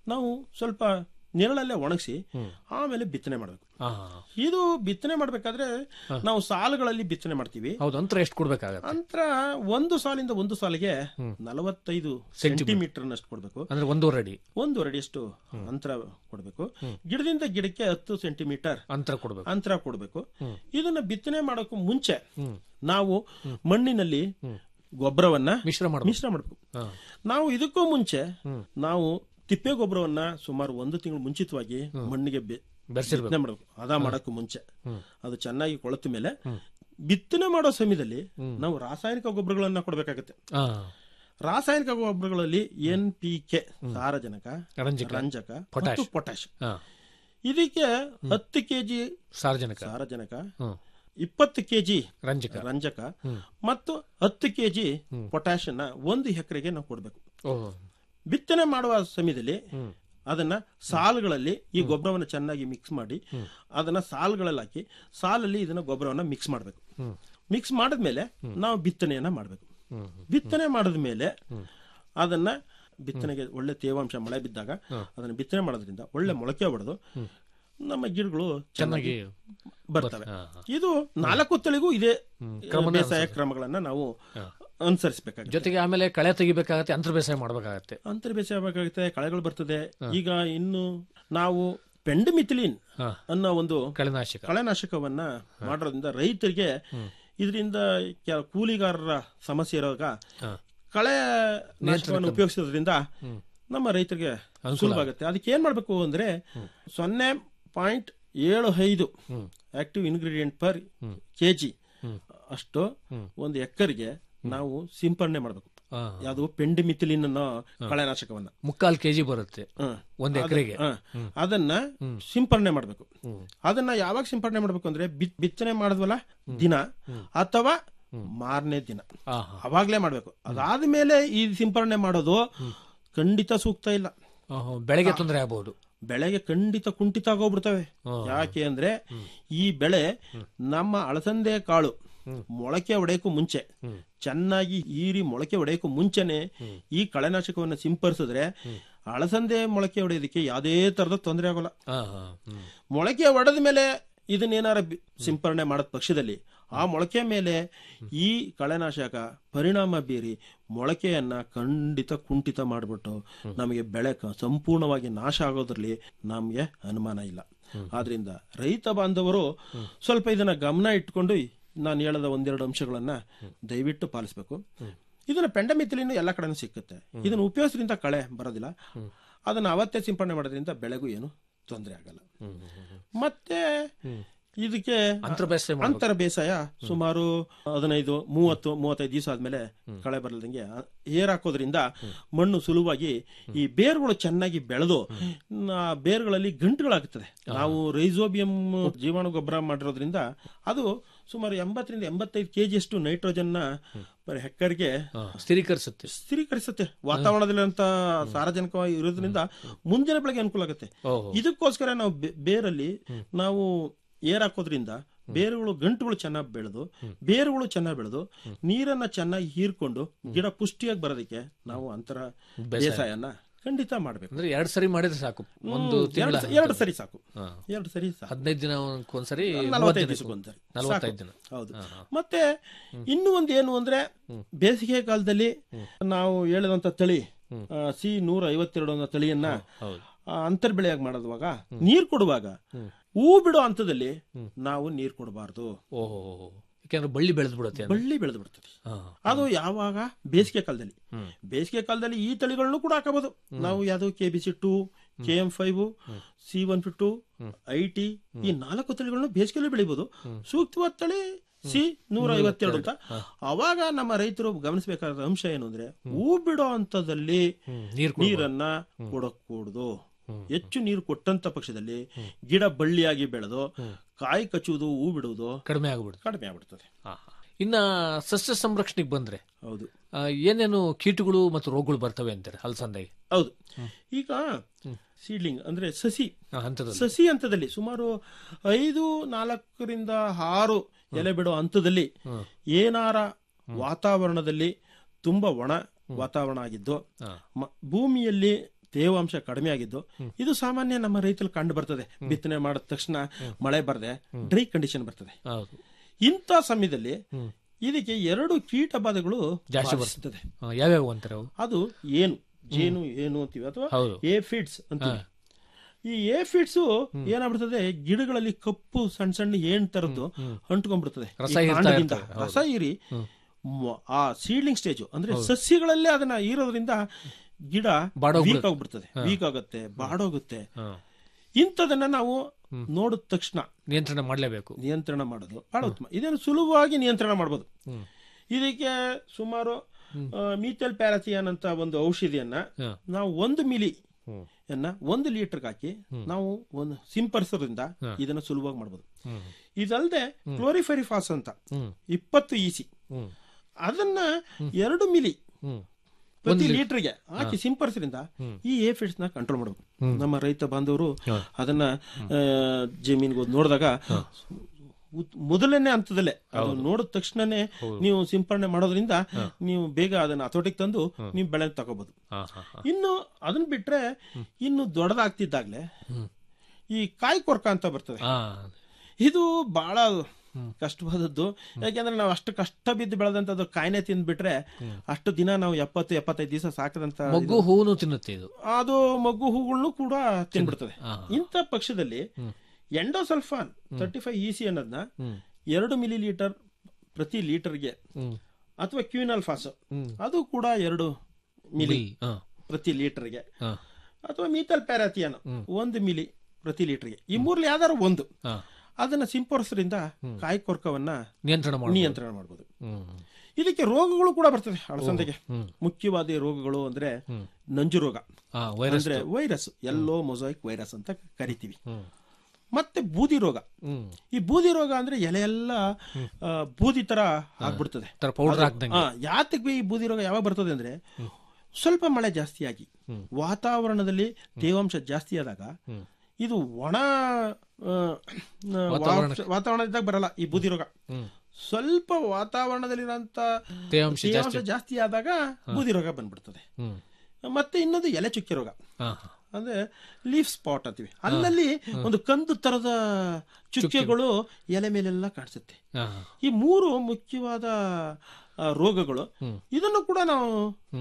ನಾವು ಸ್ವಲ್ಪ ನೆರಳಲ್ಲೇ ಒಣಗಿಸಿ ಆಮೇಲೆ ಬಿತ್ತನೆ ಮಾಡಬೇಕು ಹಾ ಇದು ಬಿತ್ತನೆ ಮಾಡಬೇಕಾದ್ರೆ ನಾವು ಸಾಲುಗಳಲ್ಲಿ ಬಿತ್ತನೆ ಮಾಡ್ತೀವಿ ಹೌದು ಅಂತರ ಎಷ್ಟು ಕೊಡ್ಬೇಕಾಗತ್ತೆ ಅಂತರ ಒಂದು ಸಾಲಿಂದ ಒಂದು ಸಾಲಿಗೆ ನಲವತ್ತೈದು ಸೆಂಟಿಮೀಟರ್ ನಷ್ಟು ಕೊಡಬೇಕು ಅಂದ್ರೆ ಒಂದೂವರೆ ಅಡಿ ಒಂದು ಅಡಿಯಷ್ಟು ಅಂತರ ಕೊಡಬೇಕು ಗಿಡದಿಂದ ಗಿಡಕ್ಕೆ ಹತ್ತು ಸೆಂಟಿಮೀಟರ್ ಅಂತರ ಕೊಡ್ಬೇಕು ಅಂತರ ಕೊಡಬೇಕು ಇದನ್ನ ಬಿತ್ತನೆ ಮಾಡೋಕ್ಕೂ ಮುಂಚೆ ನಾವು ಮಣ್ಣಿನಲ್ಲಿ ಗೊಬ್ಬರವನ್ನ ಮಿಶ್ರ ಮಾಡ್ಬೇಕು ಮಿಶ್ರ ಮಾಡಬೇಕು ಹಾ. ನಾವು ಇದಕ್ಕೂ ಮುಂಚೆ ನಾವು ತಿಪ್ಪೆ ಗೊಬ್ಬರವನ್ನ ಸುಮಾರು ಒಂದು ತಿಂಗಳು ಮುಂಚಿತವಾಗಿ ಮಣ್ಣಿಗೆ ಬೆ- ಬೆರೆಸಿರ್ಬೇಕು ಬಿತ್ತನೆ ಮಾಡಬೇಕು ಅದ ಮಾಡಕ್ಕೂ ಮುಂಚೆ ಅದು ಚೆನ್ನಾಗಿ ಕೊಳೆತ ಮೇಲೆ ಬಿತ್ತನೆ ಮಾಡೋ ಸಮಯದಲ್ಲಿ ನಾವು ರಾಸಾಯನಿಕ ಗೊಬ್ಬರಗಳನ್ನ ಕೊಡಬೇಕಾಗತ್ತೆ ಹಾ ರಾಸಾಯನಿಕ ಗೊಬ್ಬರಗಳಲ್ಲಿ ಎನ್ ಪಿ ಕೆ ಸಾರಜನಕ ರಂಜಕ ರಂಜಕ ಪೊಟ್ಯಾಷ್. ಮತ್ತು ಪೊಟ್ಯಾಶ್ ಹಾ ಇದಕ್ಕೆ ಹತ್ತು ಕೆಜಿ ಸಾರ್ವಜನಿಕ ಸಾರಜನಕ ಹ್ಮ್ ಇಪ್ಪತ್ತು ಕೆಜಿ ರಂಜಕ ರಂಜಕ ಮತ್ತು ಹತ್ತು ಕೆಜಿ ಪೊಟ್ಯಾಶ್ ಅನ್ನ ಒಂದು ಎಕರೆಗೆ ನಾವು ಕೊಡಬೇಕು ಓ ಬಿತ್ತನೆ ಮಾಡುವ ಸಮಯದಲ್ಲಿ ಅದನ್ನ ಸಾಲುಗಳಲ್ಲಿ ಈ ಗೊಬ್ಬರವನ್ನು ಚೆನ್ನಾಗಿ ಮಿಕ್ಸ್ ಮಾಡಿ ಅದನ್ನ ಸಾಲುಗಳಲ್ಲಿ ಹಾಕಿ ಸಾಲಲ್ಲಿ ಇದನ್ನ ಗೊಬ್ಬರವನ್ನ ಮಿಕ್ಸ್ ಮಾಡಬೇಕು ಮಿಕ್ಸ್ ಮಾಡಿದ್ಮೇಲೆ ನಾವು ಬಿತ್ತನೆಯನ್ನ ಮಾಡಬೇಕು ಬಿತ್ತನೆ ಮಾಡಿದ ಮೇಲೆ ಅದನ್ನ ಬಿತ್ತನೆಗೆ ಒಳ್ಳೆ ತೇವಾಂಶ ಮಳೆ ಬಿದ್ದಾಗ ಅದನ್ನ ಬಿತ್ತನೆ ಮಾಡೋದ್ರಿಂದ ಒಳ್ಳೆ ಮೊಳಕೆ ಹೊಡೆದು ನಮ್ಮ ಗಿಡಗಳು ಚೆನ್ನಾಗಿ ಬರ್ತವೆ ಇದು ನಾಲ್ಕು ತಳಿಗೂ ಇದೇ ಬೇಸಾಯ ಕ್ರಮಗಳನ್ನ ನಾವು ಅನುಸರಿಸಬೇಕಾಗುತ್ತೆ ಜೊತೆಗೆ ಆಮೇಲೆ ಕಳೆ ತೆಗಿಬೇಕಾಗತ್ತೆ ಅಂತರ ಬೇಸಾಯ ಮಾಡ್ಬೇಕಾಗತ್ತೆ ಅಂತರ್ ಬೇಸಾಯ ಬೇಕಾಗುತ್ತೆ ಕಳೆಗಳು ಬರ್ತದೆ ಈಗ ಇನ್ನು ನಾವು ಪೆಂಡಮಿಥಿಲಿನ್ ಹಾ. ಅನ್ನೋ ಒಂದು ಕಳೆನಾಶಕ ಕಳೆನಾಶಕವನ್ನ ಮಾಡೋದ್ರಿಂದ ರೈತರಿಗೆ ಇದರಿಂದ ಕೆಲ ಕೂಲಿಗಾರರ ಸಮಸ್ಯೆ ಇರುವಾಗ ಕಳೆ ನಾಶಕವನ್ನು ಉಪಯೋಗಿಸೋದ್ರಿಂದ ನಮ್ಮ ರೈತರಿಗೆ ಸುಲಭ ಆಗುತ್ತೆ ಅದಕ್ಕೆ ಏನ್ ಮಾಡ್ಬೇಕು ಅಂದ್ರೆ ಸೊನ್ನೆ ಪಾಯಿಂಟ್ ಏಳು ಐದು ಆಕ್ಟಿವ್ ಇಂಗ್ರೀಡಿಯೆಂಟ್ ಪರ್ ಕೆಜಿ ಅಷ್ಟು ಒಂದು ಎಕರ್ಗೆ ನಾವು ಸಿಂಪರಣೆ ಮಾಡಬೇಕು ಹಾ. ಯಾವುದು ಪೆಂಡಿಮಿಥಿಲಿನ್ ಅನ್ನೋ ಕಳೆನಾಶಕವನ್ನ ಮುಕ್ಕಾಲ್ ಕೆಜಿ ಬರುತ್ತೆ ಹ್ಮ್. ಒಂದ್ ಎಕರೆಗೆ ಹ. ಅದನ್ನ ಸಿಂಪರಣೆ ಮಾಡಬೇಕು ಅದನ್ನ ಯಾವಾಗ ಸಿಂಪರಣೆ ಮಾಡಬೇಕು ಅಂದ್ರೆ ಬಿತ್- ಬಿತ್ತನೆ ಮಾಡಿದ್ವಲ್ಲ ದಿನ ಅಥವಾ ಮಾರನೇ ದಿನ ಹಾ ಅವಾಗ್ಲೇ ಮಾಡ್ಬೇಕು ಅದಾದ್ಮೇಲೆ ಈ ಸಿಂಪರಣೆ ಮಾಡೋದು ಖಂಡಿತ ಸೂಕ್ತ ಇಲ್ಲ ಹಾ ಬೆಳೆಗೆ ತೊಂದರೆ ಆಗಬಹುದು ಬೆಳೆಗೆ ಖಂಡಿತ ಕುಂಠಿತ ಆಗೋಗ್ಬಿಡ್ತವೆ ಯಾಕೆ ಅಂದ್ರೆ ಈ ಬೆಳೆ ನಮ್ಮ ಅಳಸಂದೆ ಕಾಳು ಮೊಳಕೆ ಹೊಡೆಯಕ್ಕೂ ಮುಂಚೆ ಚೆನ್ನಾಗಿ ಈರಿ ಮೊಳಕೆ ಹೊಡೆಯಕ್ಕೂ ಮುಂಚೆನೆ ಈ ಕಳೆನಾಶಕವನ್ನು ಸಿಂಪರಿಸಿದ್ರೆ ಅಳಸಂದೆ ಮೊಳಕೆ ಹೊಡೆಯೋದಕ್ಕೆ ಯಾವುದೇ ತರದ ತೊಂದರೆ ಆಗೋಲ್ಲ ಹಾ ಹಾ ಹ್ಮ್ ಮೊಳಕೆ ಹೊಡೆದ ಮೇಲೆ ಇದನ್ನೇನಾರ ಬಿ- ಸಿಂಪರಣೆ ಮಾಡದ ಪಕ್ಷದಲ್ಲಿ ಆ ಮೊಳಕೆ ಮೇಲೆ ಈ ಕಳೆನಾಶಕ ಪರಿಣಾಮ ಬೀರಿ ಮೊಳಕೆಯನ್ನ ಖಂಡಿತ ಕುಂಠಿತ ಮಾಡಿಬಿಟ್ಟು ನಮಗೆ ಬೆಳೆ ಕ- ಸಂಪೂರ್ಣವಾಗಿ ನಾಶ ಆಗೋದ್ರಲ್ಲಿ ನಮಗೆ ಅನುಮಾನ ಇಲ್ಲ ಆದ್ರಿಂದ ರೈತ ಬಾಂಧವರು ಸ್ವಲ್ಪ ಇದನ್ನ ಗಮನ ಇಟ್ಕೊಂಡು ನಾನು ಹೇಳದ ಒಂದೆರಡು ಅಂಶಗಳನ್ನ ದಯವಿಟ್ಟು ಪಾಲಿಸಬೇಕು ಇದನ್ನ ಪೆಂಡಮಿಥಿಲಿನ್ ಎಲ್ಲ ಕಡೆನೂ ಸಿಕ್ಕುತ್ತೆ ಇದನ್ನ ಉಪಯೋಗಿಸೋದ್ರಿಂದ ಕಳೆ ಬರೋದಿಲ್ಲ ಅದನ್ನ ಅವತ್ತೇ ಸಿಂಪರಣೆ ಮಾಡೋದ್ರಿಂದ ಬೆಳೆಗೂ ಏನು ತೊಂದರೆ ಆಗಲ್ಲ ಮತ್ತೆ ಇದಕ್ಕೆ ಅಂತರ ಬೇಸಾಯ ಮಾಡ್ಬೇಕು. ಅಂತರ ಬೇಸಾಯ ಸುಮಾರು ಹದಿನೈದು ಮೂವತ್ತು ಮೂವತ್ತೈದು ದಿವಸ ಆದ್ಮೇಲೆ ಕಳೆ ಬರಲ್ದಂಗೆ ಏರ್ ಹಾಕೋದ್ರಿಂದ ಮಣ್ಣು ಸುಲಭವಾಗಿ ಈ ಬೇರುಗಳು ಚೆನ್ನಾಗಿ ಬೆಳೆದು ಆ ಬೇರುಗಳಲ್ಲಿ ಗಂಟುಗಳಾಗುತ್ತದೆ ನಾವು ರೈಸೋಬಿಯಂ ಜೀವಾಣು ಗೊಬ್ಬರ ಮಾಡಿರೋದ್ರಿಂದ ಅದು ಸುಮಾರು ಎಂಬತ್ತರಿಂದ ಎಂಬತ್ತೈದು ಕೆಜಿಯಷ್ಟು ನೈಟ್ರೋಜನ್ ನ ಪರ್ ಹೆಕ್ಟರ್ಗೆ ಹಾ, ಸ್ಥಿರೀಕರಿಸುತ್ತೆ ಸ್ಥಿರೀಕರಿಸುತ್ತೆ ವಾತಾವರಣದಲ್ಲಿರುವಂತ ಸಾರಜನಕವಾಗಿ ಇರೋದ್ರಿಂದ ಮುಂದಿನ ಬೆಳೆಗೆ ಅನುಕೂಲ ಆಗುತ್ತೆ ಓಹೋ ಇದಕ್ಕೋಸ್ಕರ ನಾವು ಬೆ- ಬೇರಲ್ಲಿ ನಾವು ಏರ್ ಹಾಕೋದ್ರಿಂದ ಬೇರುಗಳು ಗಂಟುಗಳು ಚೆನ್ನಾಗಿ ಬೆಳೆದು ಬೇರುಗಳು ಚೆನ್ನಾಗಿ ಬೆಳೆದು ನೀರನ್ನ ಚೆನ್ನಾಗಿ ಹೀರ್ಕೊಂಡು ಗಿಡ ಪುಷ್ಟಿಯಾಗಿ ಬರೋದಕ್ಕೆ ನಾವು ಅಂತರ ಬೇಸಾಯನ ಖಂಡಿತ ಮಾಡ್ಬೇಕು ಅಂದ್ರೆ ಎರಡ್ ಸರಿ ಮಾಡಿದ್ರೆ ಸಾಕು ಒಂದು ತಿಂಗಳ ಎರಡು ಎರಡು ಸರಿ ಸಾಕು ಹಾ. ಎರಡು ಸರಿ ಸಾಕು ಹದಿನೈದು ದಿನ ಒಂದ್ಸರಿ ನಲವತ್ತೈದು ದಿವಸಕ್ಕೊಂದ್ಸರಿ ನಲವತ್ತೈದು ದಿನ ಹೌದು ಮತ್ತೆ ಇನ್ನೂ ಒಂದು ಏನು ಅಂದ್ರೆ ಬೇಸಿಗೆ ಕಾಲದಲ್ಲಿ ನಾವು ಹೇಳಿದಂತ ತಳಿ ಸಿ ನೂರ ಐವತ್ತೆರಡು ಅನ್ನೋ ತಳಿಯನ್ನ ಹೌದು ಆ, ಅಂತರ್ ಬೆಳೆಯಾಗಿ ಮಾಡೋದುವಾಗ ನೀರ್ ಕೊಡುವಾಗ ಹೂ ಬಿಡೋ ಹಂತದಲ್ಲಿ ನಾವು ನೀರ್ ಕೊಡಬಾರ್ದು ಓಹೋ ಯಾಕೆಂದ್ರೆ ಬಳ್ಳಿ ಬೆಳೆದು ಬಿಡುತ್ತೆ ಅಂದ್ರೆ. ಬಳ್ಳಿ ಬೆಳೆದು ಬಿಡ್ತದೆ ಹಾ. ಅದು ಯಾವಾಗ ಬೇಸಿಗೆ ಕಾಲದಲ್ಲಿ ಬೇಸಿಗೆ ಕಾಲದಲ್ಲಿ ಈ ತಳಿಗಳನ್ನು ಕೂಡ ಹಾಕಬಹುದು ನಾವು ಯಾವ್ದು K B C two K M five C one fifty I T ಈ ನಾಲ್ಕು ತಳಿಗಳನ್ನು ಬೇಸಿಗೆಯಲ್ಲಿ ಬೆಳಿಬಹುದು ಸೂಕ್ತವಾದ ತಳಿ ಸಿ ನೂರ ಐವತ್ತೆರಡು ಅಂತ ಅವಾಗ ನಮ್ಮ ರೈತರು ಗಮನಿಸಬೇಕಾದ ಅಂಶ ಏನು ಅಂದ್ರೆ ಹೂ ಬಿಡೋ ಹಂತದಲ್ಲಿ ನೀರ್ ಕೊಡ್ಬಾರ್ದು. ನೀರನ್ನ ಕೊಡಕೂಡದು ಹೆಚ್ಚು ನೀರು ಕೊಟ್ಟಂತ ಪಕ್ಷದಲ್ಲಿ ಗಿಡ ಬಳ್ಳಿಯಾಗಿ ಬೆಳೆದು ಕಾಯಿ ಕಚ್ಚುವುದು ಹೂ ಬಿಡುವುದು ಕಡಿಮೆ ಆಗ್ಬಿಡುತ್ತೆ ಕಡಿಮೆ ಆಗ್ಬಿಡ್ತದೆ ಹಾ, ಹಾ. ಇನ್ನ ಸಸ್ಯ ಸಂರಕ್ಷಣೆಗೆ ಬಂದ್ರೆ ಹೌದು ಆ, ಏನೇನು ಕೀಟಗಳು ಮತ್ತು ರೋಗಗಳು ಬರ್ತವೆ ಅಂತಾರೆ ಹಲಸಂದೆಗೆ ಹೌದು ಈಗ ಸೀಡ್ಲಿಂಗ್ ಅಂದ್ರೆ ಸಸಿ ಆ ಹಂತದಲ್ಲಿ ಸಸಿ ಹಂತದಲ್ಲಿ ಸುಮಾರು ಐದು ನಾಲ್ಕರಿಂದ ಆರು ಎಲೆ ಬಿಡೋ ಹಂತದಲ್ಲಿ ಏನಾರ ವಾತಾವರಣದಲ್ಲಿ ತುಂಬಾ ಒಣ ವಾತಾವರಣ ಆಗಿದ್ದು ಮ- ಭೂಮಿಯಲ್ಲಿ ತೇವಾಂಶ ಕಡಿಮೆ ಆಗಿದ್ದು ಇದು ಸಾಮಾನ್ಯ ನಮ್ಮ ರೈತಲ್ಲಿ ಕಂಡು ಬರ್ತದೆ ಬಿತ್ತನೆ ಮಾಡಿದ ತಕ್ಷಣ ಮಳೆ ಬರದೆ ಡ್ರೈ ಕಂಡೀಷನ್ ಬರ್ತದೆ ಹೌದು ಇಂಥ ಸಮಯದಲ್ಲಿ ಇದಕ್ಕೆ ಎರಡು ಕೀಟ ಬಾಧೆಗಳು ಜಾಸ್ತಿ ಬಾಧಿಸುತ್ತದೆ ಆ, ಯಾವ್ಯಾವ ಅಂತಾರೆ ಅವು ಅದು ಏನು ಜೇನು ಏನು ಅಂತೀವಿ ಅಥವಾ ಹೌದು ಏಫಿಡ್ಸ್ ಅಂತೀವಿ ಈ ಏಫಿಡ್ಸ್ ಏನಾಗ್ಬಿಡ್ತದೆ ಗಿಡಗಳಲ್ಲಿ ಕಪ್ಪು ಸಣ್ಣ ಸಣ್ಣ ಏಣ್ ತರದ್ದು ಅಂಟ್ಕೊಂಡ್ಬಿಡ್ತದೆ ಈ ರಸ ಹೀರ್ತಾ ಕಾಂಡದಿಂದ. ಇರ್ತವೆ, ಹೌದು. ರಸ ಹೀರಿ ಮ- ಆ ಸೀಡ್ಲಿಂಗ್ ಸ್ಟೇಜ್ ಅಂದ್ರೆ ಸಸ್ಯಗಳಲ್ಲೇ ಅದನ್ನ ಹೀರೋದ್ರಿಂದ ಗಿಡ ಬಾಡೋಗ್ಬಿಡುತ್ತೆ. ವೀಕ್ ಆಗ್ಬಿಡ್ತದೆ ವೀಕ್ ಆಗುತ್ತೆ ಬಾಡೋಗುತ್ತೆ ಹಾ. ಇಂಥದನ್ನ ನಾವು ನೋಡಿದ ತಕ್ಷಣ ನಿಯಂತ್ರಣ ಮಾಡಲೇಬೇಕು ನಿಯಂತ್ರಣ ಮಾಡೋದು ಬಹಳ ಉತ್ತಮ ಇದನ್ನು ಸುಲಭವಾಗಿ ನಿಯಂತ್ರಣ ಮಾಡಬಹುದು ಇದಕ್ಕೆ ಸುಮಾರು ಮೀಥೆಲ್ ಪ್ಯಾರಾಥಿಯನ್ ಅಂತ ಒಂದು ಔಷಧಿಯನ್ನ ಹಾ. ನಾವು ಒಂದು ಮಿಲಿ ಹ್ಮ್. ಯನ್ನ ಒಂದು ಲೀಟರ್ಗೆ ಹಾಕಿ ನಾವು ಒಂದು ಸಿಂಪರಿಸೋದ್ರಿಂದ ಇದನ್ನ ಸುಲಭವಾಗಿ ಮಾಡಬಹುದು ಹ್ಮ್. ಇದಲ್ಲದೆ ಕ್ಲೋರಿಫೆರಿಫಾಸ್ ಅಂತ ಹ್ಮ್. ಇಪ್ಪತ್ತು ಇಸಿ ಹ್ಮ್. ಅದನ್ನ ಎರಡು ಮಿಲಿ ಹ್ಮ್. ಪ್ರತಿ ಲೀಟರ್ಗೆ ಹಾಕಿ ಸಿಂಪರಿಸೋದ್ರಿಂದ ಈ ಏಫಿಡ್ಸ್ ನ ಕಂಟ್ರೋಲ್ ಮಾಡಬಹುದು ನಮ್ಮ ರೈತ ಬಾಂಧವರು ಅದನ್ನ ಆ, ಜಮೀನ್ಗೆ ಹೋದ್ ನೋಡಿದಾಗ ಉತ್- ಮೊದಲನೇ ಹಂತದಲ್ಲೇ ಅದು ನೋಡಿದ ತಕ್ಷಣನೇ ನೀವು ಸಿಂಪರಣೆ ಮಾಡೋದ್ರಿಂದ ನೀವು ಬೇಗ ಅದನ್ನ ಹತೋಟಿಗೆ ತಂದು ನೀವು ಬೆಳೆ ತಗೋಬಹುದು ಹಾ, ಹಾ, ಹಾ. ಇನ್ನು ಅದನ್ನ ಬಿಟ್ರೆ ಇನ್ನು ದೊಡ್ಡದಾಗ್ತಿದ್ದಾಗ್ಲೇ ಈ ಕಾಯಿ ಕೊರ್ಕ ಅಂತ ಬರ್ತದೆ ಹಾ. ಇದು ಬಹಳ ಕಷ್ಟವಾದದ್ದು ಯಾಕೆಂದ್ರೆ ನಾವು ಅಷ್ಟು ಕಷ್ಟ ಬಿದ್ದು ಬೆಳೆದಂತದ್ದು ಕಾಯಿನೆ ತಿಂದ್ಬಿಟ್ರೆ ಅಷ್ಟು ದಿನ ನಾವು ಎಪ್ಪತ್ತು ಎಪ್ಪತ್ತೈದು ದಿವಸ ಸಾಕದಂತ ಮೊಗ್ಗು ಹೂನು ತಿನ್ನುತ್ತೆ ಇದು ಅದು ಮಗು ಹೂಗಳನ್ನು ಕೂಡ ತಿನ್ಬಿಡ್ತದೆ ಹಾ. ಇಂಥ ಪಕ್ಷದಲ್ಲಿ endosulfan thirty five E C ಅನ್ನೋದನ್ನ ಎರಡು ಮಿಲಿ ಲೀಟರ್ ಪ್ರತಿ ಲೀಟರ್ಗೆ ಹ್ಮ್. ಅಥವಾ ಕ್ಯೂನಲ್ಫಾಸ್ ಅದು ಕೂಡ ಎರಡು ಮಿಲಿ ಹಾ. ಪ್ರತಿ ಲೀಟರ್ಗೆ ಹಾ. ಅಥವಾ ಮೀಥಲ್ ಪ್ಯಾರಾಥಿಯನ್ ಒಂದು ಮಿಲಿ ಪ್ರತಿ ಲೀಟರ್ಗೆ ಈ ಮೂರ್ಲಿ ಯಾವ್ದಾರು ಒಂದು ಹಾ. ಅದನ್ನ ಸಿಂಪಡಿಸೋದ್ರಿಂದ ಕಾಯಿ ಕೊರ್ಕವನ್ನ ನಿಯಂತ್ರಣ ಮಾಡ ನಿಯಂತ್ರಣ ಮಾಡಬಹುದು ಹ್ಮ್. ಇದಕ್ಕೆ ರೋಗಗಳು ಕೂಡ ಬರ್ತದೆ ಅಳಸಂದೆಗೆ ಮುಖ್ಯವಾದ ರೋಗಗಳು ಅಂದ್ರೆ ನಂಜು ರೋಗ ಹಾ, ವೈರಸ್ ಅಂದ್ರೆ ವೈರಸ್ ಎಲ್ಲೋ ಮೊಸಾಯಿಕ್ ವೈರಸ್ ಅಂತ ಕರಿತೀವಿ ಹ್ಮ್. ಮತ್ತೆ ಬೂದಿ ರೋಗ ಹ್ಮ್. ಈ ಬೂದಿ ರೋಗ ಅಂದ್ರೆ ಎಲೆ ಎಲ್ಲ ಆ, ಬೂದಿ ತರ ಆಗ್ಬಿಡ್ತದೆ ತರ ಪೌಡರ್ ಹಾಕ್ದಂಗೆ ಆ, ಯಾತಕ್ಕೆ ಈ ಬೂದಿ ರೋಗ ಯಾವಾಗ ಬರ್ತದೆ ಅಂದ್ರೆ ಸ್ವಲ್ಪ ಮಳೆ ಜಾಸ್ತಿ ಆಗಿ ವಾತಾವರಣದಲ್ಲಿ ತೇವಾಂಶ ಜಾಸ್ತಿ ಆದಾಗ ಇದು ಒಣ ಆ, ಆ, ವಾ- ವಾತಾವರಣದಾಗ ಬರಲ್ಲ ಈ ಬೂದಿ ರೋಗ ಹ್ಮ್. ಸ್ವಲ್ಪ ವಾತಾವರಣದಲ್ಲಿರೋಂಥ ತೇವಾಂಶ ತೇವಾಂಶ ಜಾಸ್ತಿ ಆದಾಗ ಬೂದಿ ರೋಗ ಬಂದ್ಬಿಡ್ತದೆ ಹ್ಮ್. ಮತ್ತೆ ಇನ್ನೊಂದು ಎಲೆ ಚುಕ್ಕೆ ರೋಗ ಹಾ, ಹಾ. ಅಂದ್ರೆ ಲೀಫ್ ಸ್ಪಾಟ್ ಅಂತೀವಿ ಅಲ್ಲಲ್ಲಿ ಒಂದು ಕಂದು ತರದ ಚುಕ್ಕೆಗಳು ಎಲೆ ಮೇಲೆಲ್ಲ ಕಾಣಿಸುತ್ತೆ ಹಾ, ಹಾ. ಈ ಮೂರು ಮುಖ್ಯವಾದ ಆ, ರೋಗಗಳು ಇದನ್ನು ಕೂಡ ನಾವು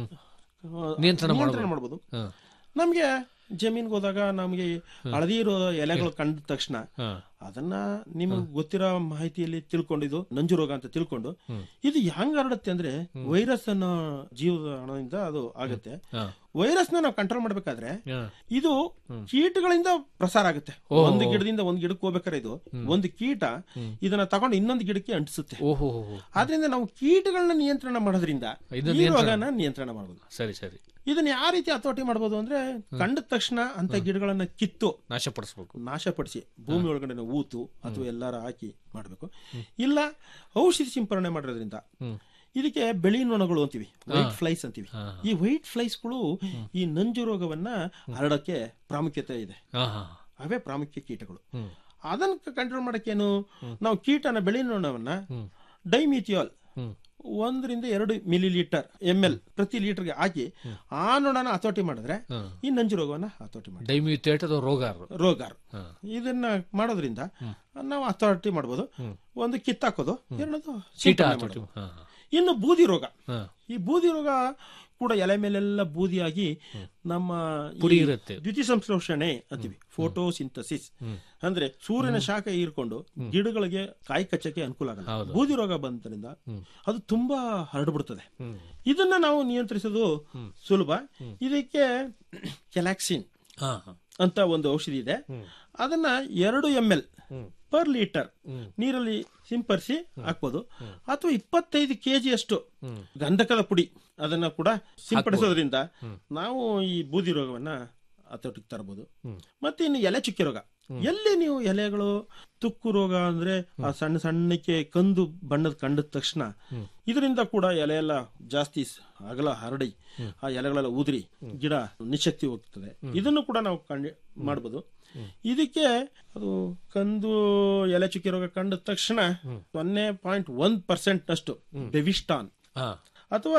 ಆ, ನಿಯಂತ್ರಣ ನಿಯಂತ್ರಣ ಮಾಡಬಹುದು ಹಾ. ನಮ್ಗೆ ಜಮೀನ್ಗೆ ಹೋದಾಗ ನಮ್ಗೆ ಹಳದಿ ಇರೋ ಎಲೆಗಳು ಕಂಡ ತಕ್ಷಣ ಹಾ. ಅದನ್ನ ನಿಮಗೆ ಗೊತ್ತಿರೋ ಮಾಹಿತಿಯಲ್ಲಿ ತಿಳ್ಕೊಂಡಿದ್ದು ನಂಜು ರೋಗ ಅಂತ ತಿಳ್ಕೊಂಡು ಇದು ಹೆಂಗ್ ಹರಡುತ್ತೆ ಅಂದ್ರೆ ವೈರಸ್ ಅನ್ನೋ ಜೀವದ ಹಣದಿಂದ ಅದು ಆಗುತ್ತೆ ಹಾ. ವೈರಸ್ ನಾವು ಕಂಟ್ರೋಲ್ ಮಾಡ್ಬೇಕಾದ್ರೆ ಹಾ. ಇದು ಕೀಟಗಳಿಂದ ಪ್ರಸಾರ ಆಗುತ್ತೆ ಒಂದು ಗಿಡದಿಂದ ಒಂದ್ ಗಿಡಕ್ಕೆ ಹೋಗ್ಬೇಕಾದ್ರೆ ಇದು ಒಂದು ಕೀಟ ಇದನ್ನ ತಗೊಂಡು ಇನ್ನೊಂದು ಗಿಡಕ್ಕೆ ಅಂಟಿಸುತ್ತೆ ಓಹೋ ಆದ್ರಿಂದ ನಾವು ಕೀಟಗಳನ್ನ ನಿಯಂತ್ರಣ ಮಾಡೋದ್ರಿಂದ ಇದನ್ನ ಈ ರೋಗನ ನಿಯಂತ್ರಣ ಮಾಡಬಹುದು ಸರಿ ಸರಿ ಇದನ್ನ ಯಾವ ರೀತಿ ಹತೋಟಿ ಮಾಡಬಹುದು ಅಂದ್ರೆ ಕಂಡ ತಕ್ಷಣ ಅಂತ ಗಿಡಗಳನ್ನ ಕಿತ್ತು ನಾಶಪಡಿಸ್ಬೇಕು ನಾಶಪಡಿಸಿ ಭೂಮಿ ಒಳಗಡೆ ಊತು ಅಥವಾ ಎಲ್ಲಾರ ಹಾಕಿ ಮಾಡಬೇಕು ಇಲ್ಲ ಔಷಧಿ ಸಿಂಪರಣೆ ಮಾಡೋದ್ರಿಂದ ಇದಕ್ಕೆ ಬೆಳಿ ನೊಣಗಳು ಅಂತೀವಿ ವೈಟ್ ಫ್ಲೈಸ್ ಅಂತೀವಿ ಈ ವೈಟ್ ಫ್ಲೈಸ್ಗಳು ಈ ನಂಜು ರೋಗವನ್ನ ಹರಡಕ್ಕೆ ಪ್ರಾಮುಖ್ಯತೆ ಇದೆ ಹಾ ಹಾ ಅವೇ ಪ್ರಾಮುಖ್ಯ ಕೀಟಗಳು ಅದನ್ನ ಕಂಟ್ರೋಲ್ ಮಾಡಕ್ಕೇನು ನಾವು ಕೀಟನ ಬೆಳಿ ನೊಣವನ್ನ ಡೈಮಿಥಿಯಾಲ್ ಹ್ಮ್. ಒಂದರಿಂದ ಎರಡು ಮಿಲಿ ಲೀಟರ್ ಎಂ ಎಲ್ ಪ್ರತಿ ಲೀಟರ್ಗೆ ಹಾಕಿ ಆ ನೊಣನ ಹತೋಟಿ ಮಾಡಿದ್ರೆ ಈ ನಂಜು ರೋಗವನ್ನ ಹತೋಟಿ ಮಾಡಿ ಡೈಮ್ಯೂಟೇಟ್ ಅಥವಾ ರೋಗಾರು ರೋಗಾರ್ ಇದನ್ನ ಮಾಡೋದ್ರಿಂದ ನಾವು ಹತೋಟಿ ಮಾಡ್ಬೋದು ಒಂದು ಕಿತ್ತಾಕೋದು ಎರಡನೇದು ಕೀಟ ಸಿಂಪಡಣೆ ಹತೋಟಿ. ಮಾಡೋದು. ಹಾ, ಇನ್ನು ಬೂದಿ ರೋಗ ಹಾ. ಈ ಬೂದಿ ರೋಗ ಕೂಡ ಎಲೆ ಮೇಲೆಲ್ಲ ಬೂದಿಯಾಗಿ ನಮ್ಮ ಈ ಪುಡಿ ಇರುತ್ತೆ. ದ್ಯುತಿ ಸಂಶ್ಲೇಷಣೆ ಅಂತೀವಿ ಫೋಟೋಸಿಂಥಸಿಸ್ ಅಂದ್ರೆ ಸೂರ್ಯನ ಶಾಖ ಹೀರ್ಕೊಂಡು ಗಿಡಗಳಿಗೆ ಕಾಯಿ ಕಚ್ಚಕ್ಕೆ ಅನುಕೂಲ ಆಗಲ್ಲ ಬೂದಿ ರೋಗ ಬಂದ್ರಿಂದ ಅದು ತುಂಬಾ ಹರಡ್ಬಿಡ್ತದೆ ಇದನ್ನ ನಾವು ನಿಯಂತ್ರಿಸೋದು ಸುಲಭ ಇದಕ್ಕೆ ಕೆಲಾಕ್ಸಿನ್ ಹಾ ಹಾ. ಅಂತ ಒಂದು ಔಷಧಿ ಇದೆ ಅದನ್ನ ಎರಡು ಎಂ ಎಲ್ ಪರ್ ಲೀಟರ್ ನೀರಲ್ಲಿ ಸಿಂಪರಿಸಿ ಹಾಕ್ಬೋದು ಅಥವಾ ಇಪ್ಪತ್ತೈದು ಕೆಜಿ ಅಷ್ಟು ಗಂಧಕದ ಪುಡಿ ಅದನ್ನ ಕೂಡ ಸಿಂಪಡಿಸೋದ್ರಿಂದ ನಾವು ಈ ಬೂದಿ ರೋಗವನ್ನ ಹತೋಟಿಗೆ ತರಬಹುದು ಮತ್ತೆ ಇನ್ನು ಎಲೆ ಚುಕ್ಕೆ ರೋಗ ಎಲ್ಲಿ ನೀವು ಎಲೆಗಳು ತುಕ್ಕು ರೋಗ ಅಂದ್ರೆ ಆ ಸಣ್ಣ ಸಣ್ಣಕ್ಕೆ ಕಂದು ಬಣ್ಣದ ಕಂಡ ತಕ್ಷಣ ಇದರಿಂದ ಕೂಡ ಎಲೆ ಎಲ್ಲ ಜಾಸ್ತಿ ಸ್- ಅಗಲ ಹರಡಿ ಆ ಎಲೆಗಳೆಲ್ಲ ಉದುರಿ ಗಿಡ ನಿಶಕ್ತಿ ಹೋಗ್ತದೆ ಇದನ್ನು ಕೂಡ ನಾವು ಕಂಡು ಮಾಡಬಹುದು ಇದಕ್ಕೆ ಅದು ಕಂದು ಎಲೆ ಚುಕ್ಕೆ ರೋಗ ಕಂಡ ತಕ್ಷಣ ಸೊನ್ನೆ ಪಾಯಿಂಟ್ ಒಂದ್ ಪರ್ಸೆಂಟ್ ಅಷ್ಟು ಬೆವಿಸ್ಟಾನ್ ಹಾ. ಅಥವಾ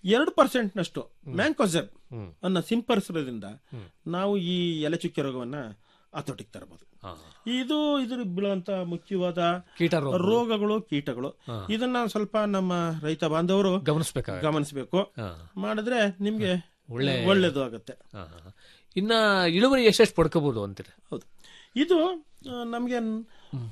ಎರಡು ಪರ್ಸೆಂಟ್ನಷ್ಟು ಮ್ಯಾಂಕೋಸೆಬ್ ಅನ್ನ ಸಿಂಪರಿಸೋದ್ರಿಂದ ನಾವು ಈ ಎಲೆ ಚುಕ್ಕೆ ರೋಗವನ್ನ ಹತೋಟಿಗೆ ತರಬಹುದು ಹಾ. ಇದು ಇದ್ರ ಬೀಳುವಂತ ಮುಖ್ಯವಾದ ಕೀಟ ರೋಗ ರೋಗಗಳು ಕೀಟಗಳು ಇದನ್ನ ಸ್ವಲ್ಪ ನಮ್ಮ ರೈತ ಬಾಂಧವರು ಗಮನಿಸಬೇಕಾಗ ಗಮನಿಸಬೇಕು ಮಾಡಿದ್ರೆ ನಿಮ್ಗೆ ಒಳ್ಳೆ ಒಳ್ಳೇದು ಆಗುತ್ತೆ ಇನ್ನ ಇಳುವರಿ ಎಷ್ಟೆಷ್ಟು ಪಡ್ಕೋಬಹುದು ಅಂತೀರಿ ಹೌದು ಇದು ಆ, ನಮ್ಗೆ ನ್-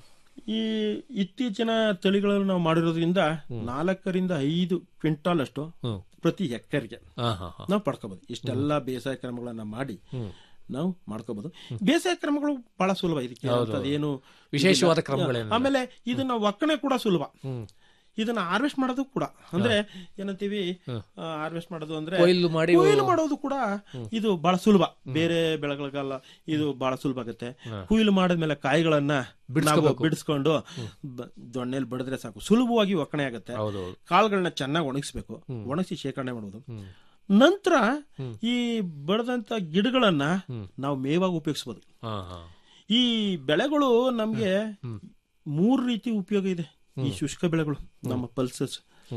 ಈ ಇತ್ತೀಚಿನ ತಳಿಗಳನ್ನು ನಾವು ಮಾಡಿರೋದ್ರಿಂದ ನಾಲ್ಕರಿಂದ ಐದು ಕ್ವಿಂಟಾಲ್ ಅಷ್ಟು ಹ್ಮ್. ಪ್ರತಿ ಹೆಕ್ಟೇರ್ಗೆ ಹಾ ಹಾ ಹಾ ನಾವು ಪಡ್ಕೋಬಹುದು ಇಷ್ಟೆಲ್ಲ ಬೇಸಾಯ ಕ್ರಮಗಳನ್ನ ಮಾಡಿ ನಾವು ಮಾಡ್ಕೋಬಹುದು ಬೇಸಾಯ ಕ್ರಮಗಳು ಬಹಳ ಸುಲಭ ಇದಕ್ಕೆ ಏನು ವಿಶೇಷವಾದ ಕ್ರಮಗಳೇನು ಆಮೇಲೆ ಇದನ್ನ ಒಕ್ಕಣೆ ಕೂಡ ಸುಲಭ ಇದನ್ನ ಹಾರ್ವೆಸ್ಟ್ ಮಾಡೋದು ಕೂಡ ಅಂದ್ರೆ ಏನಂತೀವಿ ಹಾರ್ವೆಸ್ಟ್ ಮಾಡೋದು ಅಂದ್ರೆ ಕೊಯ್ಲು ಮಾಡಿ ಕೊಯ್ಲು ಮಾಡೋದು ಕೂಡ ಇದು ಬಹಳ ಸುಲಭ ಬೇರೆ ಬೆಳೆಗಳಿಗೆಲ್ಲ ಇದು ಬಹಳ ಸುಲಭ ಆಗುತ್ತೆ ಕೊಯ್ಲು ಮಾಡಿದ್ಮೇಲೆ ಕಾಯಿಗಳನ್ನ ನಾವು ಬಿಡಿಸ್ಕೊಂಡು ಬ- ದೊಣ್ಣೆಲಿ ಬಡಿದ್ರೆ ಸಾಕು ಸುಲಭವಾಗಿ ಒಕ್ಕಣೆ ಆಗುತ್ತೆ ಹೌದು ಕಾಳುಗಳನ್ನ ಚೆನ್ನಾಗಿ ಒಣಗಿಸ್ಬೇಕು ಒಣಗಿಸಿ ಶೇಖರಣೆ ಮಾಡೋದು ನಂತರ ಈ ಬಡದಂತ ಗಿಡಗಳನ್ನ ನಾವು ಮೇವಾಗಿ ಉಪಯೋಗಿಸಬಹುದು ಹಾ ಹಾ ಈ ಬೆಳೆಗಳು ನಮ್ಗೆ ಮೂರು ರೀತಿ ಉಪಯೋಗ ಇದೆ ಈ ಶುಷ್ಕ ಬೆಳೆಗಳು ನಮ್ಮ ಪಲ್ಸಸ್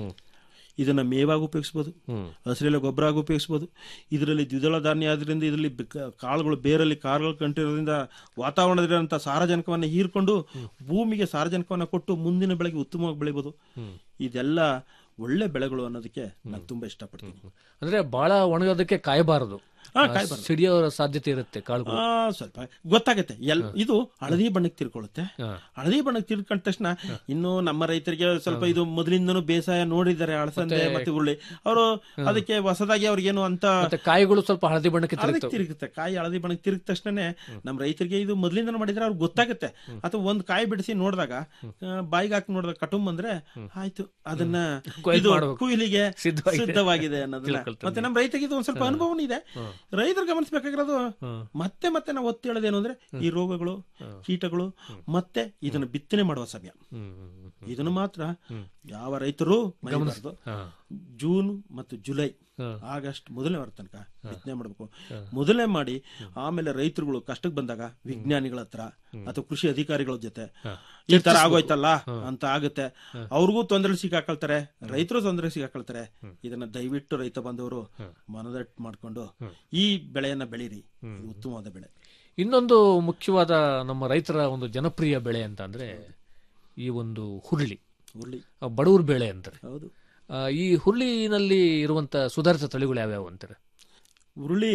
ಇದನ್ನ ಮೇವಾಗಿ ಉಪಯೋಗಿಸಬಹುದು ಹಸಿರೆಲೆ ಗೊಬ್ಬರ ಆಗಿ ಉಪಯೋಗಿಸಬಹುದು ಇದರಲ್ಲಿ ದ್ವಿದಳ ಧಾನ್ಯ ಆದ್ರಿಂದ ಇದರಲ್ಲಿ ಬೆ- ಕ- ಕಾಳುಗಳು ಬೇರಲ್ಲಿ ಕಾಳುಗಳು ಕಂಟಿರೋದ್ರಿಂದ ವಾತಾವರಣದಲ್ಲಿರುವಂತಹ ಸಾರಜನಕವನ್ನು ಹೀರ್ಕೊಂಡು ಭೂಮಿಗೆ ಸಾರಜನಕವನ್ನು ಕೊಟ್ಟು ಮುಂದಿನ ಬೆಳೆಗೆ ಉತ್ತಮವಾಗಿ ಬೆಳಿಬಹುದು ಇದೆಲ್ಲ ಒಳ್ಳೆ ಬೆಳೆಗಳು ಅನ್ನೋದಕ್ಕೆ ನಾನು ತುಂಬಾ ಇಷ್ಟಪಡ್ತೀನಿ ಅಂದ್ರೆ ಬಹಳ ಒಣಗೋದಕ್ಕೆ ಕಾಯಬಾರದು ಹಾ, ಕಾಯ್ಬಾರ್ದು. ಸಿಡಿಯೋ ಸಾಧ್ಯತೆ ಇರುತ್ತೆ ಕಾಳುಗಳು ಆ, ಸ್ವಲ್ಪ ಗೊತ್ತಾಗುತ್ತೆ ಎಲ್ ಇದು ಹಳದಿ ಬಣ್ಣಕ್ಕೆ ತಿರ್ಕೊಳ್ಳುತ್ತೆ ಹಾ. ಹಳದಿ ಬಣ್ಣಕ್ಕೆ ತಿರ್ಕೊಂಡ ತಕ್ಷಣ ಇನ್ನು ನಮ್ಮ ರೈತರಿಗೆ ಸ್ವಲ್ಪ ಇದು ಮೊದಲಿಂದನೂ ಬೇಸಾಯ ನೋಡಿದ್ದಾರೆ ಅಳಸಂದೆ ಮತ್ತೆ ಉರುಳಿ ಅವರು ಅದಕ್ಕೆ ಹೊಸದಾಗಿ ಅವ್ರಿಗೇನು ಅಂತ ಮತ್ತೆ ಕಾಯಿಗಳು ಸ್ವಲ್ಪ ಹಳದಿ ಬಣ್ಣಕ್ಕೆ ಹಳದಿ ತಿರುಗ್ತವೆ ತಿರುಗುತ್ತೆ ಕಾಯಿ ಹಳದಿ ಬಣ್ಣಕ್ಕೆ ತಿರುಗಿದ ತಕ್ಷಣನೇ ನಮ್ಮ ರೈತರಿಗೆ ಇದು ಮೊದಲಿಂದ ಮಾಡಿದ್ರೆ ಅವ್ರಿಗೆ ಗೊತ್ತಾಗುತ್ತೆ ಅಥವಾ ಒಂದ್ ಕಾಯಿ ಬಿಡಿಸಿ ನೋಡಿದಾಗ ಬಾಯಿಗೆ ಹಾಕಿ ನೋಡಿದಾಗ ಕಟುಂಬ ಅಂದ್ರೆ ಆಯ್ತು ಅದನ್ನ ಕೊಯ್ಲು ಇದು ಮಾಡ್ಬೇಕು. ಕುಯ್ಲಿಗೆ ಸಿದ್ಧವಾಗಿದೆ. ಸಿದ್ಧವಾಗಿದೆ ಅನ್ನೋದನ್ನ ತಿಳ್ಕೊಳ್ತಾನೆ. ಮತ್ತೆ ನಮ್ಮ ರೈತರಿಗೆ ಇದು ಒಂದ್ ಸ್ವಲ್ಪ ಅನುಭವನೂ ಇದೆ ರೈತರು ಗಮನಿಸಬೇಕಾಗಿರೋದು ಮತ್ತೆ ಮತ್ತೆ ನಾವು ಒತ್ತಿ ಹೇಳೋದೇನು ಅಂದ್ರೆ ಈ ರೋಗಗಳು ಕೀಟಗಳು ಮತ್ತೆ ಇದನ್ನ ಬಿತ್ತನೆ ಮಾಡುವ ಸಮಯ ಇದನ್ನು ಮಾತ್ರ ಯಾವ ರೈತರು ಮರಿಬಾರ್ದು ಹಾ. ಜೂನ್ ಮತ್ತು ಜುಲೈ ಆಗಸ್ಟ್ ಮೊದಲನೇ ವಾರ ತನಕ ಬಿತ್ತನೆ ಮಾಡಬೇಕು ಮೊದಲನೇ ಮಾಡಿ ಆಮೇಲೆ ರೈತರುಗಳು ಕಷ್ಟಕ್ಕೆ ಬಂದಾಗ ವಿಜ್ಞಾನಿಗಳ ಹತ್ರ ಅಥವಾ ಕೃಷಿ ಅಧಿಕಾರಿಗಳ ಜೊತೆ ಈ ತರ ಆಗೋಯ್ತಲ್ಲ ಅಂತ ಆಗುತ್ತೆ ಅವ್ರಿಗೂ ತೊಂದರೆ ಸಿಗಾಕೊಳ್ತಾರೆ ರೈತರು ತೊಂದರೆ ಸಿಗಾಕೊಳ್ತಾರೆ ಇದನ್ನ ದಯವಿಟ್ಟು ರೈತ ಬಂದವರು ಮನದಟ್ಟು ಮಾಡ್ಕೊಂಡು ಈ ಬೆಳೆಯನ್ನ ಬೆಳೀರಿ ಇದು ಉತ್ತಮವಾದ ಬೆಳೆ ಇನ್ನೊಂದು ಮುಖ್ಯವಾದ ನಮ್ಮ ರೈತರ ಒಂದು ಜನಪ್ರಿಯ ಬೆಳೆ ಅಂತ ಅಂದ್ರೆ ಈ ಒಂದು ಹುರುಳಿ ಉರುಳಿ ಆ, ಬಡವ್ರ ಬೆಳೆ ಅಂತಾರೆ ಹೌದು ಆ, ಈ ಹುರುಳಿನಲ್ಲಿ ಇರುವಂತ ಸುಧಾರಿತ ತಳಿಗಳು ಯಾವ್ಯಾವು ಅಂತಾರೆ ಉರುಳಿ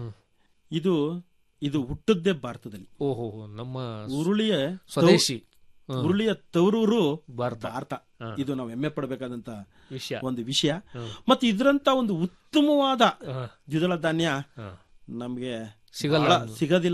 ಇದು ಇದು ಹುಟ್ಟದ್ದೇ ಭಾರತದಲ್ಲಿ ಓಹೋ ನಮ್ಮ ಉರುಳಿಯ ಸ್ವದೇಶಿ ಉರುಳಿಯ ತವರೂರು ಭಾರತ ಭಾರತ ಇದು ನಾವು ಹೆಮ್ಮೆ ಪಡಬೇಕಾದಂತ ವಿಷಯ ಒಂದು ವಿಷಯ ಮತ್ತೆ ಇದರಂತ ಒಂದು ಉತ್ತಮವಾದ ಹಾ. ದ್ವಿದಳ ಧಾನ್ಯ ಹಾ. ನಮ್ಗೆ ಸಿಗಲ್ಲ ಬಹಳ ಸಿಗೋದಿಲ್ಲ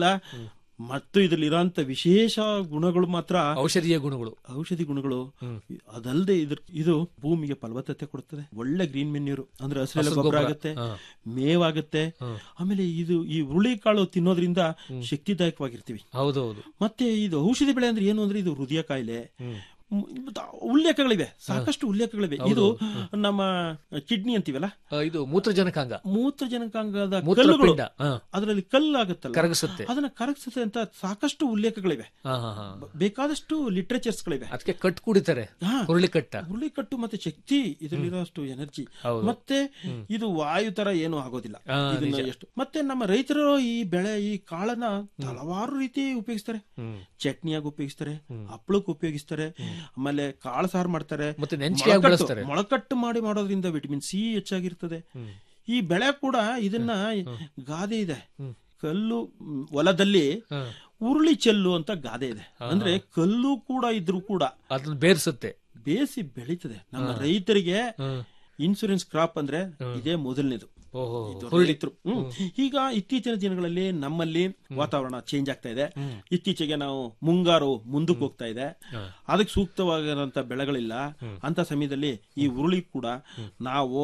ಮತ್ತು ಇದ್ರಲ್ಲಿ ಇರೋಂತ ವಿಶೇಷ ಗುಣಗಳು ಮಾತ್ರ ಔಷಧೀಯ ಗುಣಗಳು ಔಷಧಿ ಗುಣಗಳು ಅದಲ್ಲದೆ ಇದ್ರ ಇದು ಭೂಮಿಗೆ ಫಲವತ್ತತೆ ಕೊಡುತ್ತದೆ ಒಳ್ಳೆ ಗ್ರೀನ್ ಮೆನ್ಯೂರು ಅಂದ್ರೆ ಹಸಿರೆಲೆ ಗೊಬ್ಬರ ಆಗುತ್ತೆ ಮೇವಾಗುತ್ತೆ ಆಮೇಲೆ ಇದು ಈ ಹುರುಳಿ ಕಾಳು ತಿನ್ನೋದ್ರಿಂದ ಶಕ್ತಿದಾಯಕವಾಗಿರ್ತೀವಿ ಹೌದೌದು ಮತ್ತೆ ಇದು ಔಷಧಿ ಬೆಳೆ ಅಂದ್ರೆ ಏನು ಅಂದ್ರೆ ಇದು ಹೃದಯ ಕಾಯಿಲೆ ಮ್, ಮತ್ತೆ ಉಲ್ಲೇಖಗಳಿವೆ ಸಾಕಷ್ಟು ಉಲ್ಲೇಖಗಳಿವೆ ಇದು ನಮ್ಮ ಕಿಡ್ನಿ ಅಂತೀವಲ್ಲ ಆ, ಇದು ಮೂತ್ರಜನಕಾಂಗ ಮೂತ್ರಜನಕಾಂಗದ ಕಲ್ಲುಗಳು ಮೂತ್ರಪಿಂಡ ಹಾ, ಅದರಲ್ಲಿ ಕಲ್ಲಾಗುತ್ತಲ್ಲ ಕರಗಿಸುತ್ತೆ ಅದನ್ನ ಕರಗಿಸುತ್ತೆ ಅಂತ ಸಾಕಷ್ಟು ಉಲ್ಲೇಖಗಳಿವೆ ಹಾ ಹಾ ಹಾ ಬ- ಬೇಕಾದಷ್ಟು ಲಿಟ್ರೇಚರ್ಸ್ ಗಳಿವೆ ಅದಕ್ಕೆ ಕಟ್ ಕುಡಿತಾರೆ ಹಾ. ಹುರುಳಿ ಕಟ್ಟ ಹುರುಳಿ ಕಟ್ಟು ಮತ್ತೆ ಶಕ್ತಿ ಇದರಲ್ಲಿರೋಷ್ಟು ಎನರ್ಜಿ ಹೌದು. ಮತ್ತೆ ಇದು ವಾಯು ತರ ಏನು ಆಗೋದಿಲ್ಲ ಆ, ಇದನ್ನ ಎಷ್ಟು ಮತ್ತೆ ನಮ್ಮ ರೈತರು ಈ ಬೆಳೆ ಈ ಕಾಳನ್ನ ಹಲವಾರು ರೀತಿ ಉಪಯೋಗಿಸ್ತಾರೆ ಚಟ್ನಿಯಾಗಿ ಉಪಯೋಗಿಸ್ತಾರೆ ಹಪ್ಪಳಕ್ಕೆ ಉಪಯೋಗಿಸ್ತಾರೆ ಆಮೇಲೆ ಕಾಳು ಸಾರು ಮಾಡ್ತಾರೆ ಮತ್ತೆ ನೆಂಚಿಗೆಯಾಗಿ ಮೊಳಕಟ್ಟು- ಬಳಸ್ತಾರೆ. ಮೊಳಕಟ್ಟು ಮಾಡಿ ಮಾಡೋದ್ರಿಂದ ವಿಟಮಿನ್ ಸಿ ಹೆಚ್ಚಾಗಿರ್ತದೆ ಈ ಬೆಳೆ ಕೂಡ ಇದನ್ನ ಗಾದೆ ಇದೆ ಕಲ್ಲು ಮ್, ಹೊಲದಲ್ಲಿ ಹಾ. ಉರುಳಿ ಚೆಲ್ಲು ಅಂತ ಗಾದೆ ಇದೆ ಅಂದ್ರೆ ಕಲ್ಲು ಕೂಡ ಇದ್ರೂ ಕೂಡ ಅದನ್ನ ಬೇರಿಸುತ್ತೆ ಬೇಸಿ ಬೆಳೀತದೆ ನಮ್ಮ ರೈತರಿಗೆ ಹ್ಮ್. ಇನ್ಸೂರೆನ್ಸ್ ಕ್ರಾಪ್ ಅಂದ್ರೆ ಇದೇ ಮೊದಲನೇದು ಓಹೋ ಇದು ರೈತರು ಹ್ಮ್. ಈಗ ಇತ್ತೀಚಿನ ದಿನಗಳಲ್ಲಿ ನಮ್ಮಲ್ಲಿ ವಾತಾವರಣ ಚೇಂಜ್ ಆಗ್ತಾ ಇದೆ ಇತ್ತೀಚೆಗೆ ನಾವು ಮುಂಗಾರು ಮುಂದಕ್ಕೆ ಹೋಗ್ತಾ ಇದೆ ಅದಕ್ಕೆ ಸೂಕ್ತವಾಗಿರುವಂತ ಬೆಳೆಗಳಿಲ್ಲ ಅಂತ ಸಮಯದಲ್ಲಿ ಈ ಉರುಳಿ ಕೂಡ ನಾವು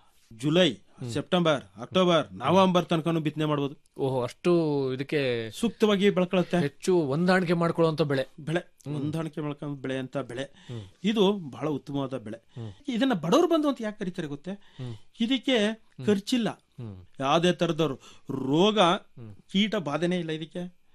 ಜುಲೈ ಸೆಪ್ಟೆಂಬರ್ ಅಕ್ಟೋಬರ್ ನವೆಂಬರ್ ತನಕನೂ ಬಿತ್ತನೆ ಮಾಡಬಹುದು ಓಹೋ ಅಷ್ಟು ಇದಕ್ಕೆ ಸೂಕ್ತವಾಗಿ ಬೆಳ್ಕೊಳುತ್ತೆ ಹೆಚ್ಚು ಹೊಂದಾಣಿಕೆ ಮಾಡ್ಕೊಳ್ಳುವಂತ ಬೆಳೆ ಬೆಳೆ ಹೊಂದಾಣಿಕೆ ಮಾಡ್ಕೊಂಡ್ ಬೆಳೆ ಅಂತ ಬೆಳೆ ಇದು ಬಹಳ ಉತ್ತಮವಾದ ಬೆಳೆ ಇದನ್ನ ಬಡವರು ಬಂದು ಅಂತ ಯಾಕೆ ಕರೀತಾರೆ ಗೊತ್ತೇ ಇದಕ್ಕೆ ಖರ್ಚಿಲ್ಲ ಯಾವುದೇ ತರದವ್ರು ರೋಗ ಕೀಟ ಬಾಧೆನೇ ಇಲ್ಲ ಇದಕ್ಕೆ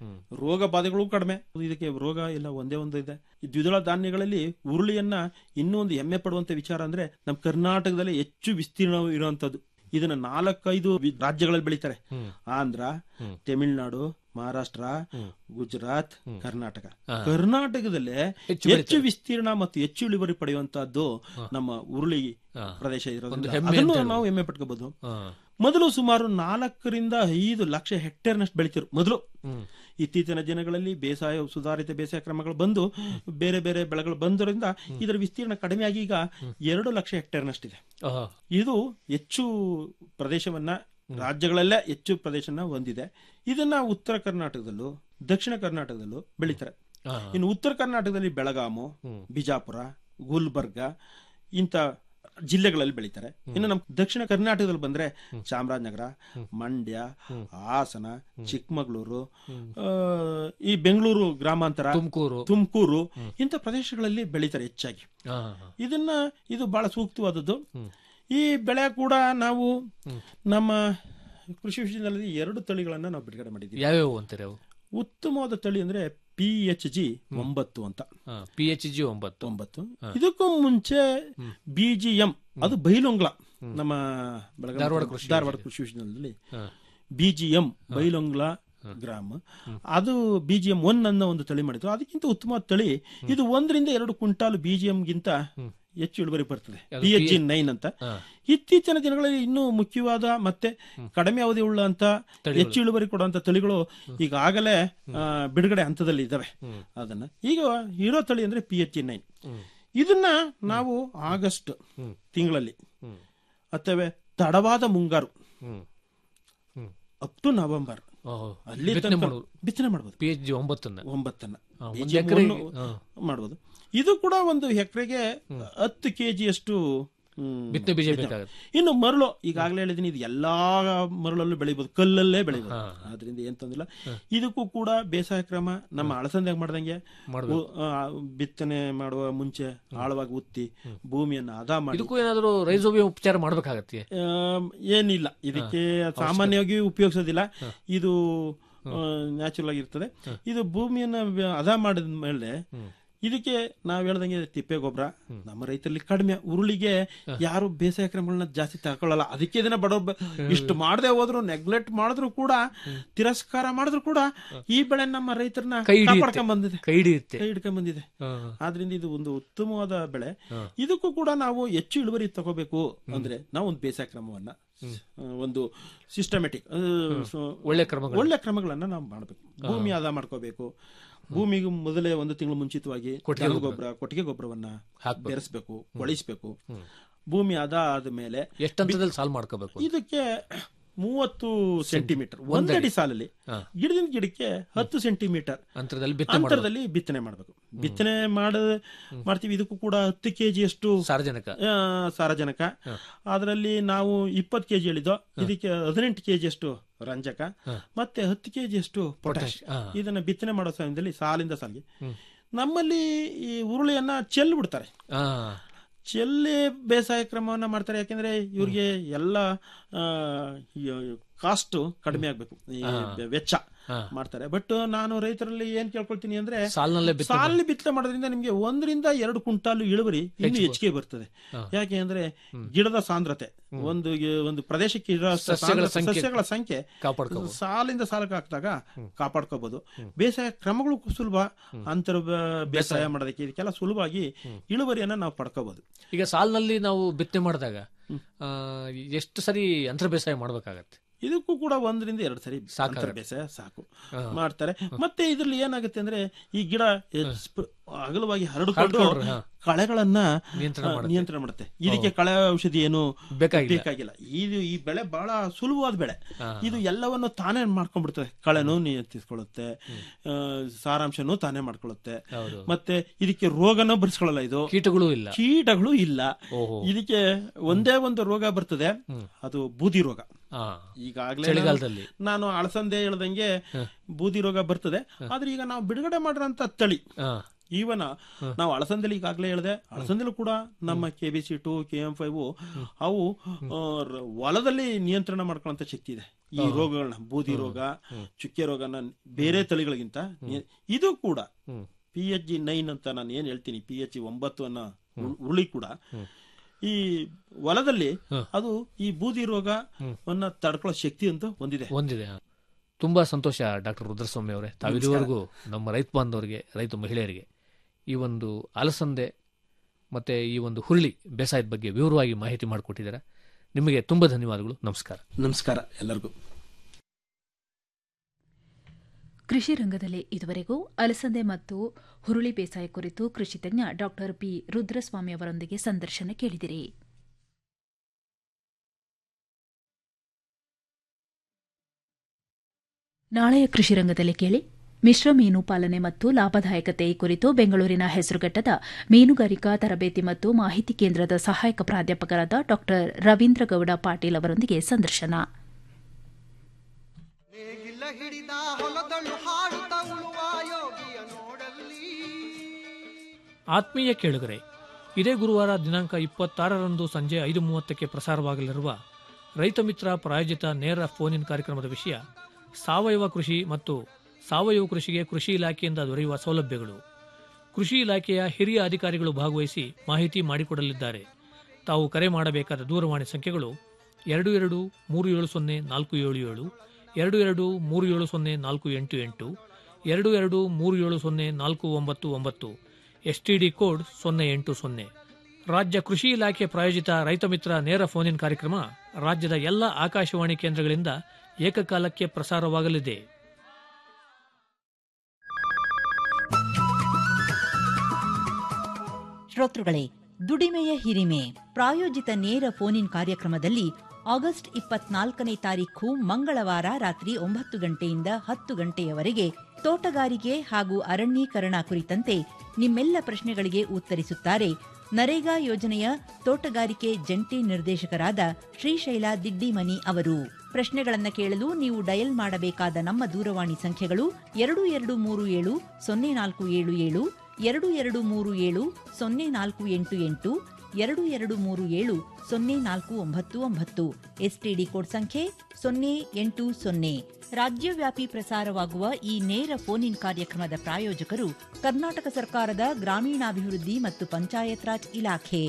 ಹ್ಮ್. ರೋಗ ಬಾಧೆಗಳು ಕಡಿಮೆ ಇದಕ್ಕೆ ರೋಗ ಎಲ್ಲ ಒಂದೇ ಒಂದು ಇದೆ ಈ ದ್ವಿದಳ ಧಾನ್ಯಗಳಲ್ಲಿ ಉರುಳಿಯನ್ನ ಇನ್ನೂ ಒಂದು ಹೆಮ್ಮೆ ಪಡುವಂತ ವಿಚಾರ ಅಂದ್ರೆ ನಮ್ಮ ಕರ್ನಾಟಕದಲ್ಲಿ ಹೆಚ್ಚು ವಿಸ್ತೀರ್ಣ ಇರುವಂತದ್ದು ಇದನ್ನ ನಾಲ್ಕೈದು ವಿ- ರಾಜ್ಯಗಳಲ್ಲಿ ಬೆಳೀತಾರೆ ಹ್ಮ್. ಆಂಧ್ರ ಹ್ಮ್. ತಮಿಳುನಾಡು ಮಹಾರಾಷ್ಟ್ರ ಹ್ಮ್. ಗುಜರಾತ್ ಕರ್ನಾಟಕ ಹಾ. ಕರ್ನಾಟಕದಲ್ಲೇ ಹೆಚ್ಚು ಹೆಚ್ಚು ವಿಸ್ತೀರ್ಣ ಮತ್ತು ಹೆಚ್ಚು ಇಳುವರಿ ಪಡೆಯುವಂತಹದ್ದು ನಮ್ಮ ಉರುಳಿ ಹಾ. ಪ್ರದೇಶ ಇರೋದ್ರಿಂದ ಒಂದು ಹೆಮ್ಮೆ ಅದನ್ನು ಅಂತ ನಾವು ಹೆಮ್ಮೆ ಪಟ್ಕೋಬಹುದು ಹಾ. ಮೊದಲು ಸುಮಾರು ನಾಲ್ಕರಿಂದ ಐದು ಲಕ್ಷ ಹೆಕ್ಟೇರ್ನಷ್ಟು ಬೆಳಿತಿರು ಮೊದಲು ಹ್ಮ್. ಇತ್ತೀಚಿನ ದಿನಗಳಲ್ಲಿ ಬೇಸಾಯ ಸುಧಾರಿತ ಬೇಸಾಯ ಕ್ರಮಗಳು ಬಂದು ಬೇರೆ ಬೇರೆ ಬೆಳೆಗಳು ಬಂದರಿಂದ ಇದರ ವಿಸ್ತೀರ್ಣ ಕಡಿಮೆಯಾಗಿ ಈಗ ಎರಡು ಲಕ್ಷ ಹೆಕ್ಟೇರ್ನಷ್ಟಿದೆ ಆಹಾ. ಇದು ಹೆಚ್ಚು ಪ್ರದೇಶವನ್ನ ರಾಜ್ಯಗಳಲ್ಲೇ ಹೆಚ್ಚು ಪ್ರದೇಶನ ಹೊಂದಿದೆ ಇದನ್ನ ಉತ್ತರ ಕರ್ನಾಟಕದಲ್ಲೂ ದಕ್ಷಿಣ ಕರ್ನಾಟಕದಲ್ಲೂ ಬೆಳೀತಾರೆ ಹಾ. ಇನ್ನು ಉತ್ತರ ಕರ್ನಾಟಕದಲ್ಲಿ ಬೆಳಗಾಮು ಹ್ಮ್. ಬಿಜಾಪುರ ಗುಲ್ಬರ್ಗ ಇಂಥ ಜಿಲ್ಲೆಗಳಲ್ಲಿ ಬೆಳೀತಾರೆ ಇನ್ನು ನಮ್ಮ ದಕ್ಷಿಣ ಕರ್ನಾಟಕದಲ್ಲಿ ಬಂದ್ರೆ ಚಾಮರಾಜನಗರ ಮಂಡ್ಯ ಹಾಸನ ಚಿಕ್ಕಮಗಳೂರು ಆ, ಈ ಬೆಂಗಳೂರು ಗ್ರಾಮಾಂತರ ತುಮಕೂರು ತುಮಕೂರು ಇಂಥ ಪ್ರದೇಶಗಳಲ್ಲಿ ಬೆಳೀತಾರೆ ಹೆಚ್ಚಾಗಿ ಹಾ. ಇದನ್ನ ಇದು ಬಹಳ ಸೂಕ್ತವಾದದ್ದು ಹ್ಮ್. ಈ ಬೆಳೆ ಕೂಡ ನಾವು ನಮ್ಮ ಕೃಷಿ ವಿಶ್ವವಿದ್ಯಾಲಯದಲ್ಲಿ ಎರಡು ತಳಿಗಳನ್ನ ನಾವು ಬಿಡುಗಡೆ ಮಾಡಿದ್ದೀವಿ ಯಾವ್ಯಾವು ಅಂತೀರಿ ಅವು ಉತ್ತಮವಾದ ತಳಿ ಅಂದ್ರೆ ಪಿ ಎಚ್ ಜಿ ಒಂಬತ್ತು ಅಂತ ಪಿ ಎಚ್ ಜಿ ಒಂಬತ್ತು ಒಂಬತ್ತು ಇದಕ್ಕೂ ಮುಂಚೆ ಬಿ ಜಿ ಎಂ ಅದು ಬೈಲೊಂಗ್ಲ ನಮ್ಮ ಬೆಳಗಾವಿ ಧಾರವಾಡ ಕೃಷಿ ಧಾರವಾಡ ಕೃಷಿ ವಿಶ್ವವಿದ್ಯಾಲಯದಲ್ಲಿ ಹಾ. ಬಿ ಜಿ ಎಂ ಬೈಲೊಂಗ್ಲ ಗ್ರಾಮ ಅದು ಬಿ ಜಿ ಎಂ ಒನ್ ಅನ್ನೋ ಒಂದು ತಳಿ ಮಾಡಿದ್ರು ಅದಕ್ಕಿಂತ ಉತ್ತಮವಾದ ತಳಿ ಇದು ಒಂದರಿಂದ ಎರಡು ಕ್ವಿಂಟಾಲ್ ಬಿ ಜಿ ಗಿಂತ ಹೆಚ್ಚು ಇಳುವರಿ ಬರ್ತದೆ ಪಿ ಎಚ್ ಜಿ ನೈನ್ ಅಂತ ಹಾ. ಇತ್ತೀಚಿನ ದಿನಗಳಲ್ಲಿ ಇನ್ನೂ ಮುಖ್ಯವಾದ ಮತ್ತೆ ಕಡಿಮೆ ಅವಧಿ ಉಳ್ಳಂತ ಹೆಚ್ಚು ಇಳುವರಿ ಕೊಡುವಂತ ತಳಿಗಳು ಈಗಾಗಲೇ ಆ, ಬಿಡುಗಡೆ ಹಂತದಲ್ಲಿ ಇದ್ದಾವೆ ಅದನ್ನ ಈಗ ಇರೋ ತಳಿ ಅಂದ್ರೆ ಪಿ ಎಚ್ ಜಿ ನೈನ್ ಇದನ್ನ ನಾವು ಆಗಸ್ಟ್ ತಿಂಗಳಲ್ಲಿ ಹ್ಮ್. ಅಥವಾ ತಡವಾದ ಮುಂಗಾರು ಹ್ಮ್. ಹ್ಮ್. ಅಪ್ ಟು ನವೆಂಬರ್ ಓಹೋ. ಅಲ್ಲಿ ಬಿತ್ತನೆ ತನಕ ಮಾಡೋದು ಬಿತ್ತನೆ ಮಾಡ್ಬೋದು ಪಿ ಎಚ್ ಜಿ ಒಂಬತ್ತನ್ನ ಒಂಬತ್ತನ್ನ ಹಾ, BGM ಒಂದ್ ಎಕರೆ ಒಂದು ಮಾಡ್ಬೋದು ಇದು ಕೂಡ ಒಂದು ಎಕರೆಗೆ ಹತ್ತು ಕೆಜಿ ಅಷ್ಟು ಹ್ಮ್, ಬಿತ್ತನೆ ಬೀಜ ಬೇಕಾಗುತ್ತೆ ಇನ್ನು ಮರಳು ಈಗಾಗಲೇ ಹೇಳಿದೀನಿ ಇದು ಎಲ್ಲಾ ಮರಳಲ್ಲೂ ಬೆಳಿಬಹುದು ಕಲ್ಲಲ್ಲೇ ಬೆಳಿಬಹುದು ಹಾ. ಆದ್ರಿಂದ ಏನ್ ತೊಂದಿಲ್ಲ ಇದಕ್ಕೂ ಕೂಡ ಬೇಸಾಯ ಕ್ರಮ ನಮ್ಮ ಅಳಸಂದಾಗ ಮಾಡ್ದಂಗೆ ಮಾಡ್ಬೇಕು. ಉ- ಆ, ಬಿತ್ತನೆ ಮಾಡುವ ಮುಂಚೆ ಆಳವಾಗಿ ಉತ್ತಿ ಭೂಮಿಯನ್ನ ಹದ ಮಾಡಿ ಇದಕ್ಕೂ ಏನಾದ್ರು ರೈಸೋಬಿಯಂ ಉಪಚಾರ ಮಾಡ್ಬೇಕಾಗತ್ತೆ ಆಮ್, ಏನಿಲ್ಲ ಇದಕ್ಕೆ ಸಾಮಾನ್ಯವಾಗಿ ಉಪಯೋಗಿಸೋದಿಲ್ಲ ಇದು ನ್ಯಾಚುರಲ್ ಆಗಿರ್ತದೆ ಇದು ಭೂಮಿಯನ್ನ ವ್ಯ- ಹದ ಮಾಡಿದ ಮೇಲೆ ಇದಕ್ಕೆ ನಾವ್ ಹೇಳ್ದಂಗೆ ತಿಪ್ಪೆ ಗೊಬ್ಬರ ನಮ್ಮ ರೈತರಲ್ಲಿ ಕಡಿಮೆ ಉರುಳಿಗೆ ಯಾರು ಬೇಸಾಯ ಕ್ರಮಗಳನ್ನ ಜಾಸ್ತಿ ತಗೊಳ್ಳಲ್ಲ ಅದಕ್ಕೆ ಇದನ್ನ ಬಡವ ಬ- ಇಷ್ಟು ಮಾಡದೆ ಹೋದ್ರು ನೆಗ್ಲೆಕ್ಟ್ ಮಾಡಿದ್ರು ಕೂಡ ತಿರಸ್ಕಾರ ಮಾಡಿದ್ರು ಕೂಡ ಈ ಬೆಳೆ ನಮ್ಮ ರೈತರನ್ನ ಕೈ ಹಿಡಿಯುತ್ತೆ. ಕಾಪಾಡ್ಕೊಂಡ್ ಬಂದಿದೆ ಕೈ ಹಿಡಿಯುತ್ತೆ ಕೈ ಹಿಡ್ಕೊಂಡ್ ಬಂದಿದೆ ಹಾ. ಆದ್ರಿಂದ ಇದು ಒಂದು ಉತ್ತಮವಾದ ಬೆಳೆ ಹಾ. ಇದಕ್ಕೂ ಕೂಡ ನಾವು ಹೆಚ್ಚು ಇಳುವರಿ ತಗೋಬೇಕು ಅಂದ್ರೆ ನಾವು ಒಂದು ಬೇಸಾಯ ಕ್ರಮವನ್ನ ಆ, ಒಂದು ಸಿಸ್ಟಮೆಟಿಕ್ ಒಳ್ಳೆ ಕ್ರಮಗಳು ಒಳ್ಳೆ ಕ್ರಮಗಳನ್ನ ನಾವು ಮಾಡಬೇಕು ಭೂಮಿ ಆದ ಮಾಡ್ಕೋಬೇಕು ಭೂಮಿಗೆ ಮೊದಲೇ ಒಂದು ತಿಂಗಳು ಮುಂಚಿತವಾಗಿ ದನದ ಗೊಬ್ಬರ ಕೊಟ್ಟಿಗೆ ಗೊಬ್ಬರವನ್ನ ಹಾಕ್ಬೇಕು. ಬೆರೆಸ್ಬೇಕು ಕೊಳಿಸ್ಬೇಕು ಭೂಮಿ ಆದ ಆದ್ಮೇಲೆ ಎಷ್ಟು ಹಂತದಲ್ಲಿ ಸಾಲ್ ಮಾಡ್ಕೋಬೇಕು ಇದಕ್ಕೆ ಮೂವತ್ತು ಸೆಂಟಿಮೀಟರ್ ಒಂದಡಿ ಸಾಲಲ್ಲಿ ಹಾ. ಗಿಡದಿಂದ ಗಿಡಕ್ಕೆ ಹತ್ತು ಸೆಂಟಿಮೀಟರ್ ಅಂತರದಲ್ಲಿ ಬಿತ್ತನೆ ಮಾಡೋದು ಅಂತರದಲ್ಲಿ ಬಿತ್ತನೆ ಮಾಡಬೇಕು ಬಿತ್ತನೆ ಮಾಡ ಮಾಡ್ತೀವಿ ಇದಕ್ಕೂ ಕೂಡ ಹತ್ತು ಕೆಜಿ ಅಷ್ಟು ಸಾರ್ವಜನಿಕ ಆ, ಸಾರಜನಕ ಅದರಲ್ಲಿ ನಾವು ಇಪ್ಪತ್ತು ಕೆಜಿ ಹೇಳಿದ್ದು ಇದಕ್ಕೆ ಹದಿನೆಂಟು ಕೆಜಿ ಅಷ್ಟು ರಂಜಕ ಮತ್ತೆ ಹತ್ತು ಕೆಜಿ ಅಷ್ಟು ಪೊಟ್ಯಾಶ್ ಹಾ. ಇದನ್ನ ಬಿತ್ತನೆ ಮಾಡೋ ಸಮಯದಲ್ಲಿ ಸಾಲಿಂದ ಸಾಲಿಗೆ ನಮ್ಮಲ್ಲಿ ಈ ಉರುಳಿಯನ್ನ ಚೆಲ್ ಬಿಡ್ತಾರೆ ಹಾ ಚೆಲ್ಲಿ ಬೇಸಾಯ ಕ್ರಮವನ್ನ ಮಾಡ್ತಾರೆ ಯಾಕೆಂದ್ರೆ ಇವ್ರಿಗೆ ಎಲ್ಲ ಕಾಸ್ಟ್ ಕಡಿಮೆ ಆಗ್ಬೇಕು ಈ ವೆಚ್ಚ ಹಾ. ಮಾಡ್ತಾರೆ ಬಟ್ ನಾನು ರೈತರಲ್ಲಿ ಏನ್ ಕೇಳ್ಕೊಳ್ತೀನಿ ಅಂದ್ರೆ ಸಾಲ್ನಲ್ಲೇ ಬಿತ್ತನೆ ಸಾಲಿ ಬಿತ್ತನೆ ಮಾಡೋದ್ರಿಂದ ನಿಮ್ಗೆ ಒಂದರಿಂದ ಎರಡು ಕ್ವಿಂಟಾಲ್ ಇಳುವರಿ ಇನ್ನು ಹೆಚ್ಚಿಗೆ ಬರ್ತದೆ ಯಾಕೆ ಅಂದ್ರೆ ಗಿಡದ ಸಾಂದ್ರತೆ ಒಂದು ಒಂದು ಪ್ರದೇಶಕ್ಕೆ ಇರೋ ಸಾಂದ್ರ- ಸಂಖ್ಯೆ. ಸಸ್ಯಗಳ ಸಂಖ್ಯೆ ಕಾಪಾಡ್ಕೋಬಹುದು ಸಾಲಿಂದ ಸಾಲಕ್ಕೆ ಹಾಕಿದಾಗ ಕಾಪಾಡ್ಕೋಬಹುದು ಬೇಸಾಯ ಕ್ರಮಗಳು ಸುಲಭ ಅಂತರ ಬ- ಬೇಸಾಯ ಮಾಡೋದಕ್ಕೆ ಇದಕ್ಕೆಲ್ಲ ಸುಲಭವಾಗಿ ಇಳುವರಿಯನ್ನ ನಾವು ಪಡ್ಕೋಬಹುದು ಈಗ ಸಾಲ್ನಲ್ಲಿ ನಾವು ಬಿತ್ತನೆ ಮಾಡಿದಾಗ ಆ, ಎಷ್ಟು ಸರಿ ಅಂತರ ಬೇಸಾಯ ಮಾಡ್ಬೇಕಾಗತ್ತೆ ಇದಕ್ಕೂ ಕೂಡ ಒಂದರಿಂದ ಎರಡು ಸರಿ ಅಂತರ ಬೇಸಾಯ ಸಾಕು ಮಾಡ್ತಾರೆ ಮತ್ತೆ ಇದ್ರಲ್ಲಿ ಏನಾಗುತ್ತೆ ಅಂದ್ರೆ ಈ ಗಿಡ ಸ್ಪ- ಅಗಲವಾಗಿ ಹರಡಿಕೊಂಡು ಹರಡ್ಕೊಂಡ್ರೆ, ಹಾ. ಕಳೆಗಳನ್ನ ನಿಯಂತ್ರಣ ಆ, ನಿಯಂತ್ರಣ ಮಾಡುತ್ತೆ ಇದಕ್ಕೆ ಕಳೆ ಔಷಧಿ ಏನು ಬೇಕಾಗಿಲ್ಲ ಬೇಕಾಗಿಲ್ಲ ಇದು ಈ ಬೆಳೆ ಬಹಳ ಸುಲಭವಾದ ಬೆಳೆ ಇದು ಎಲ್ಲವನ್ನು ತಾನೇ ಮಾಡ್ಕೊಂಡ್ಬಿಡ್ತದೆ ಕಳೆನೂ ನಿಯಂತ್ರಿಸ್ಕೊಳ್ಳುತ್ತೆ ಆ, ಸಾರಾಂಶನೂ ತಾನೇ ಮಾಡ್ಕೊಳ್ಳುತ್ತೆ ಹೌದು ಮತ್ತೆ ಇದಕ್ಕೆ ರೋಗನೂ ಬರ್ಸ್ಕೊಳ್ಳಲ್ಲ ಇದು ಕೀಟಗಳು ಇಲ್ಲ ಕೀಟಗಳು ಇಲ್ಲ ಓಹೋ ಇದಕ್ಕೆ ಒಂದೇ ಒಂದು ರೋಗ ಬರ್ತದೆ ಅದು ಬೂದಿ ರೋಗ ಹಾ ಈಗಾಗಲೇ ಚಳಿಗಾಲದಲ್ಲಿ ನಾನು ಅಳಸಂದೆ ಹೇಳ್ದಂಗೆ ಬೂದಿ ರೋಗ ಬರ್ತದೆ ಆದ್ರೆ ಈಗ ನಾವು ಬಿಡುಗಡೆ ಮಾಡಿರೋಂತ ತಳಿ ಹಾ ಈವನ ನಾವು ಅಳಸಂದಲ್ಲಿ ಈಗಾಗಲೇ ಹೇಳಿದೆ ಅಳಸಂದಲ್ಲೂ ಕೂಡ ನಮ್ಮ K B C two K M five ಅವು ಆ, ರ- ಹೊಲದಲ್ಲಿ ನಿಯಂತ್ರಣ ಮಾಡ್ಕೊಳ್ಳೋಂಥ ಶಕ್ತಿ ಇದೆ ಈ ರೋಗಗಳನ್ನ ಬೂದಿ ರೋಗ ಚುಕ್ಕೆ ರೋಗನ ಬೇರೆ ತಳಿಗಳಿಗಿಂತ ನಿಯ- ಇದು ಕೂಡ ಹ್ಮ್. ಪಿ ಎಚ್ ಜಿ ನೈನ್ ಅಂತ ನಾನು ಏನ್ ಹೇಳ್ತೀನಿ ಪಿ ಎಚ್ ಜಿ ಒಂಬತ್ತು ಅನ್ನೋ ಉಳ್- ಉರುಳಿ ಕೂಡ ಈ ಹೊಲದಲ್ಲಿ ಅದು ಈ ಬೂದಿ ರೋಗವನ್ನ ತಡ್ಕೊಳ್ಳೋ ಶಕ್ತಿ ಅಂತ ಹೊಂದಿದೆ ಒಂದಿದೆ ತುಂಬಾ ಸಂತೋಷ ಡಾಕ್ಟರ್ ರುದ್ರಸ್ವಾಮಿ ಅವರೇ ತಾವಿದುವರೆಗೂ ನಮ್ಮ ರೈತ ಬಾಂಧವರಿಗೆ ರೈತ ಮಹಿಳೆಯರಿಗೆ ಈ ಒಂದು ಅಲಸಂದೆ ಮತ್ತೆ ಈ ಒಂದು ಹುರುಳಿ ಬೇಸಾಯದ ಬಗ್ಗೆ ವಿವರವಾಗಿ ಮಾಹಿತಿ ಮಾಡಿಕೊಟ್ಟಿದ್ದಾರೆ ನಿಮಗೆ ತುಂಬಾ ಧನ್ಯವಾದಗಳು ನಮಸ್ಕಾರ ನಮಸ್ಕಾರ ಎಲ್ಲರಿಗೂ ಕೃಷಿ ರಂಗದಲ್ಲಿ ಇದುವರೆಗೂ ಅಲಸಂದೆ ಮತ್ತು ಹುರುಳಿ ಬೇಸಾಯ ಕುರಿತು ಕೃಷಿ ತಜ್ಞ ಡಾಕ್ಟರ್ ಪಿ ರುದ್ರಸ್ವಾಮಿ ಅವರೊಂದಿಗೆ ಸಂದರ್ಶನ ಕೇಳಿದಿರಿ ನಾಳೆಯ ಕೃಷಿ ರಂಗದಲ್ಲಿ ಕೇಳಿ ಮಿಶ್ರ ಮೀನು ಪಾಲನೆ ಮತ್ತು ಲಾಭದಾಯಕತೆ ಈ ಕುರಿತು ಬೆಂಗಳೂರಿನ ಹೆಸರುಘಟ್ಟದ ಮೀನುಗಾರಿಕಾ ತರಬೇತಿ ಮತ್ತು ಮಾಹಿತಿ ಕೇಂದ್ರದ ಸಹಾಯಕ ಪ್ರಾಧ್ಯಾಪಕರಾದ ಡಾಕ್ಟರ್ ರವೀಂದ್ರ ಗೌಡ ಪಾಟೀಲ್ ಅವರೊಂದಿಗೆ ಸಂದರ್ಶನ ನೇಗಿಲ ಹಿಡಿದ ಹೊಲದಳು ಹಾಡುತ್ತ ಉಳುವ ಯೋಗಿಯ ನೋಡಲ್ಲಿ ಆತ್ಮೀಯ ಕೇಳುಗರೆ ಇದೇ ಗುರುವಾರ ದಿನಾಂಕ ಇಪ್ಪತ್ತಾರರಂದು ಸಂಜೆ ಐದು ಮೂವತ್ತಕ್ಕೆ ಪ್ರಸಾರವಾಗಲಿರುವ ರೈತ ಮಿತ್ರ ಪ್ರಾಯೋಜಿತ ನೇರ ಫೋನ್ ಇನ್ ಕಾರ್ಯಕ್ರಮದ ವಿಷಯ ಸಾವಯವ ಕೃಷಿ ಮತ್ತು ಸಾವಯವ ಕೃಷಿಗೆ ಕೃಷಿ ಇಲಾಖೆಯಿಂದ ದೊರೆಯುವ ಸೌಲಭ್ಯಗಳು ಕೃಷಿ ಇಲಾಖೆಯ ಹಿರಿಯ ಅಧಿಕಾರಿಗಳು ಭಾಗವಹಿಸಿ ಮಾಹಿತಿ ಮಾಡಿಕೊಡಲಿದ್ದಾರೆ ತಾವು ಕರೆ ಮಾಡಬೇಕಾದ ದೂರವಾಣಿ ಸಂಖ್ಯೆಗಳು ಎರಡು ಎರಡು ಮೂರು ಏಳು ಸೊನ್ನೆ ನಾಲ್ಕು ಏಳು ಏಳು ಎರಡು ಎರಡು ಮೂರು ಏಳು ಸೊನ್ನೆ ನಾಲ್ಕು ಎಂಟು ಎಂಟು ಎರಡು ಎರಡು ಮೂರು ಏಳು ಸೊನ್ನೆ ನಾಲ್ಕು ಒಂಬತ್ತು ಒಂಬತ್ತು ಎಸ್ಟಿಡಿ ಕೋಡ್ ಸೊನ್ನೆ ಎಂಟು ಸೊನ್ನೆ ರಾಜ್ಯ ಕೃಷಿ ಇಲಾಖೆ ಪ್ರಾಯೋಜಿತ ರೈತ ಮಿತ್ರ ನೇರ ಫೋನ್ ಇನ್ ಕಾರ್ಯಕ್ರಮ ರಾಜ್ಯದ ಎಲ್ಲ ಆಕಾಶವಾಣಿ ಕೇಂದ್ರಗಳಿಂದ ಏಕಕಾಲಕ್ಕೆ ಪ್ರಸಾರವಾಗಲಿದೆ ಶ್ರೋತೃಗಳೇ ದುಡಿಮೆಯ ಹಿರಿಮೆ ಪ್ರಾಯೋಜಿತ ನೇರ ಫೋನ್ ಇನ್ ಕಾರ್ಯಕ್ರಮದಲ್ಲಿ ಆಗಸ್ಟ್ ಇಪ್ಪತ್ನಾಲ್ಕನೇ ತಾರೀಖು ಮಂಗಳವಾರ ರಾತ್ರಿ ಒಂಬತ್ತು ಗಂಟೆಯಿಂದ ಹತ್ತು ಗಂಟೆಯವರೆಗೆ ತೋಟಗಾರಿಕೆ ಹಾಗೂ ಅರಣ್ಯೀಕರಣ ಕುರಿತಂತೆ ನಿಮ್ಮೆಲ್ಲ ಪ್ರಶ್ನೆಗಳಿಗೆ ಉತ್ತರಿಸುತ್ತಾರೆ ನರೇಗಾ ಯೋಜನೆಯ ತೋಟಗಾರಿಕೆ ಜಂಟಿ ನಿರ್ದೇಶಕರಾದ ಶ್ರೀಶೈಲ ದಿಡ್ಡಿಮನಿ ಅವರು ಪ್ರಶ್ನೆಗಳನ್ನು ಕೇಳಲು ನೀವು ಡಯಲ್ ಮಾಡಬೇಕಾದ ನಮ್ಮ ದೂರವಾಣಿ ಸಂಖ್ಯೆಗಳು ಎರಡು ಎರಡು ಮೂರು ಏಳು ಸೊನ್ನೆ ನಾಲ್ಕು ಏಳು ಏಳು ಎರಡು ಎರಡು ಮೂರು ಏಳು ಸೊನ್ನೆ ನಾಲ್ಕು ಎಂಟು ಎಂಟು ಎರಡು ಎರಡು ಮೂರು ಏಳು ಸೊನ್ನೆ ನಾಲ್ಕು ಒಂಬತ್ತು ಒಂಬತ್ತು ಎಸ್ಟಿಡಿ ಕೋಡ್ ಸಂಖ್ಯೆ ಸೊನ್ನೆ ಎಂಟು ಸೊನ್ನೆ ರಾಜ್ಯವ್ಯಾಪಿ ಪ್ರಸಾರವಾಗುವ ಈ ನೇರ ಫೋನ್ ಇನ್ ಕಾರ್ಯಕ್ರಮದ ಪ್ರಾಯೋಜಕರು ಕರ್ನಾಟಕ ಸರ್ಕಾರದ ಗ್ರಾಮೀಣಾಭಿವೃದ್ಧಿ ಮತ್ತು ಪಂಚಾಯತ್ ರಾಜ್ ಇಲಾಖೆ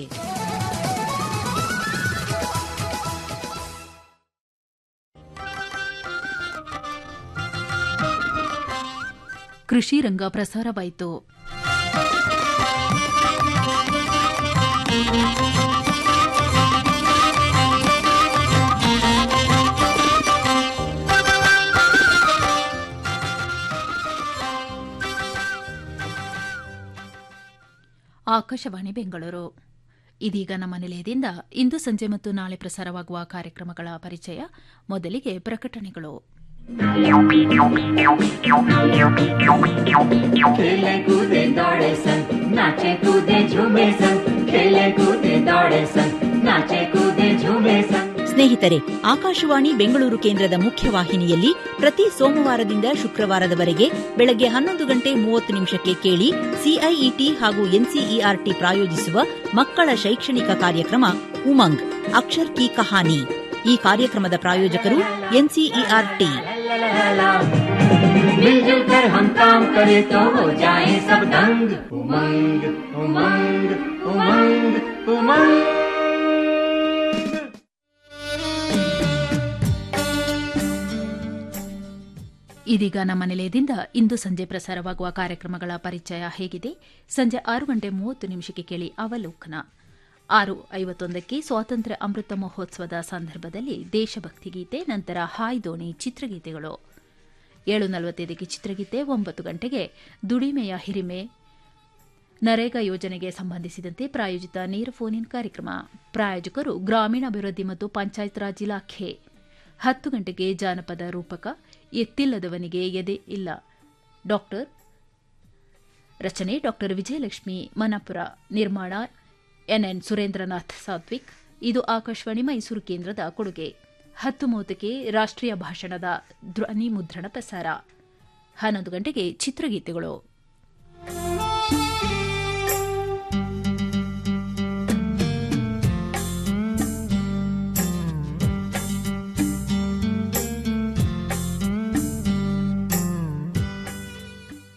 ಕೃಷಿ ರಂಗ ಪ್ರಸಾರವಾಯಿತು ಆಕಾಶವಾಣಿ ಬೆಂಗಳೂರು ಇದೀಗ ನಮ್ಮ ನಿಲಯದಿಂದ ಇಂದು ಸಂಜೆ ಮತ್ತು ನಾಳೆ ಪ್ರಸಾರವಾಗುವ ಕಾರ್ಯಕ್ರಮಗಳ ಪರಿಚಯ ಮೊದಲಿಗೆ ಪ್ರಕಟಣೆಗಳು खेले कूदे दौड़े सन नाचे कूदे झूमे सन खेले कूदे दौड़े सन नाचे कूदे झूमे सन ಸ್ನೇಹಿತರೆ ಆಕಾಶವಾಣಿ ಬೆಂಗಳೂರು ಕೇಂದ್ರದ ಮುಖ್ಯವಾಹಿನಿಯಲ್ಲಿ ಪ್ರತಿ ಸೋಮವಾರದಿಂದ ಶುಕ್ರವಾರದವರೆಗೆ ಬೆಳಗ್ಗೆ ಹನ್ನೊಂದು ಗಂಟೆ ಮೂವತ್ತು ನಿಮಿಷಕ್ಕೆ ಕೇಳಿ ಸಿಐಇಟಿ ಹಾಗೂ ಎನ್ಸಿಇಆರ್ಟಿ ಪ್ರಾಯೋಜಿಸುವ ಮಕ್ಕಳ ಶೈಕ್ಷಣಿಕ ಕಾರ್ಯಕ್ರಮ ಉಮಂಗ್ ಅಕ್ಷರ್ ಕಿ ಕಹಾನಿ ಈ ಕಾರ್ಯಕ್ರಮದ ಪ್ರಾಯೋಜಕರು ಎನ್ಸಿಇಆರ್ಟಿ मिलजुल कर हम काम करें तो हो जाए सब दंग उमंग उमंग उमंग उमंग ಇದೀಗ ನಮ್ಮ ನಿಲಯದಿಂದ ಇಂದು ಸಂಜೆ ಪ್ರಸಾರವಾಗುವ ಕಾರ್ಯಕ್ರಮಗಳ ಪರಿಚಯ ಹೇಗಿದೆ ಸಂಜೆ ಆರು ಗಂಟೆ ಮೂವತ್ತು ನಿಮಿಷಕ್ಕೆ ಕೇಳಿ ಅವಲೋಕನ ಆರು ಐವತ್ತೊಂದಕ್ಕೆ ಸ್ವಾತಂತ್ರ್ಯ ಅಮೃತ ಮಹೋತ್ಸವದ ಸಂದರ್ಭದಲ್ಲಿ ದೇಶಭಕ್ತಿ ಗೀತೆ ನಂತರ ಹಾಯ್ ದೋಣಿ ಚಿತ್ರಗೀತೆಗಳು ಏಳು ನಲವತ್ತೈದಕ್ಕೆ ಚಿತ್ರಗೀತೆ ಒಂಬತ್ತು ಗಂಟೆಗೆ ದುಡಿಮೆಯ ಹಿರಿಮೆ ನರೇಗಾ ಯೋಜನೆಗೆ ಸಂಬಂಧಿಸಿದಂತೆ ಪ್ರಾಯೋಜಿತ ನೇರ ಫೋನ್ ಇನ್ ಕಾರ್ಯಕ್ರಮ ಪ್ರಾಯೋಜಕರು ಗ್ರಾಮೀಣಾಭಿವೃದ್ಧಿ ಮತ್ತು ಪಂಚಾಯತ್ ರಾಜ್ ಇಲಾಖೆ ಹತ್ತು ಗಂಟೆಗೆ ಜಾನಪದ ರೂಪಕ ಎತ್ತಿಲ್ಲದವನಿಗೆ ಎದೆ ಇಲ್ಲ ಡಾಕ್ಟರ್ ರಚನೆ ಡಾಕ್ಟರ್ ವಿಜಯಲಕ್ಷ್ಮಿ ಮನಪುರ ನಿರ್ಮಾಣ ಎನ್ಎನ್ ಸುರೇಂದ್ರನಾಥ್ ಸಾತ್ವಿಕ್ ಇದು ಆಕಾಶವಾಣಿ ಮೈಸೂರು ಕೇಂದ್ರದ ಕೊಡುಗೆ ಹತ್ತು ಮೂವತ್ತಕ್ಕೆ ರಾಷ್ಟ್ರೀಯ ಭಾಷಣದ ಧ್ವನಿ ಮುದ್ರಣ ಪ್ರಸಾರ ಹನ್ನೊಂದು ಗಂಟೆಗೆ ಚಿತ್ರಗೀತೆಗಳು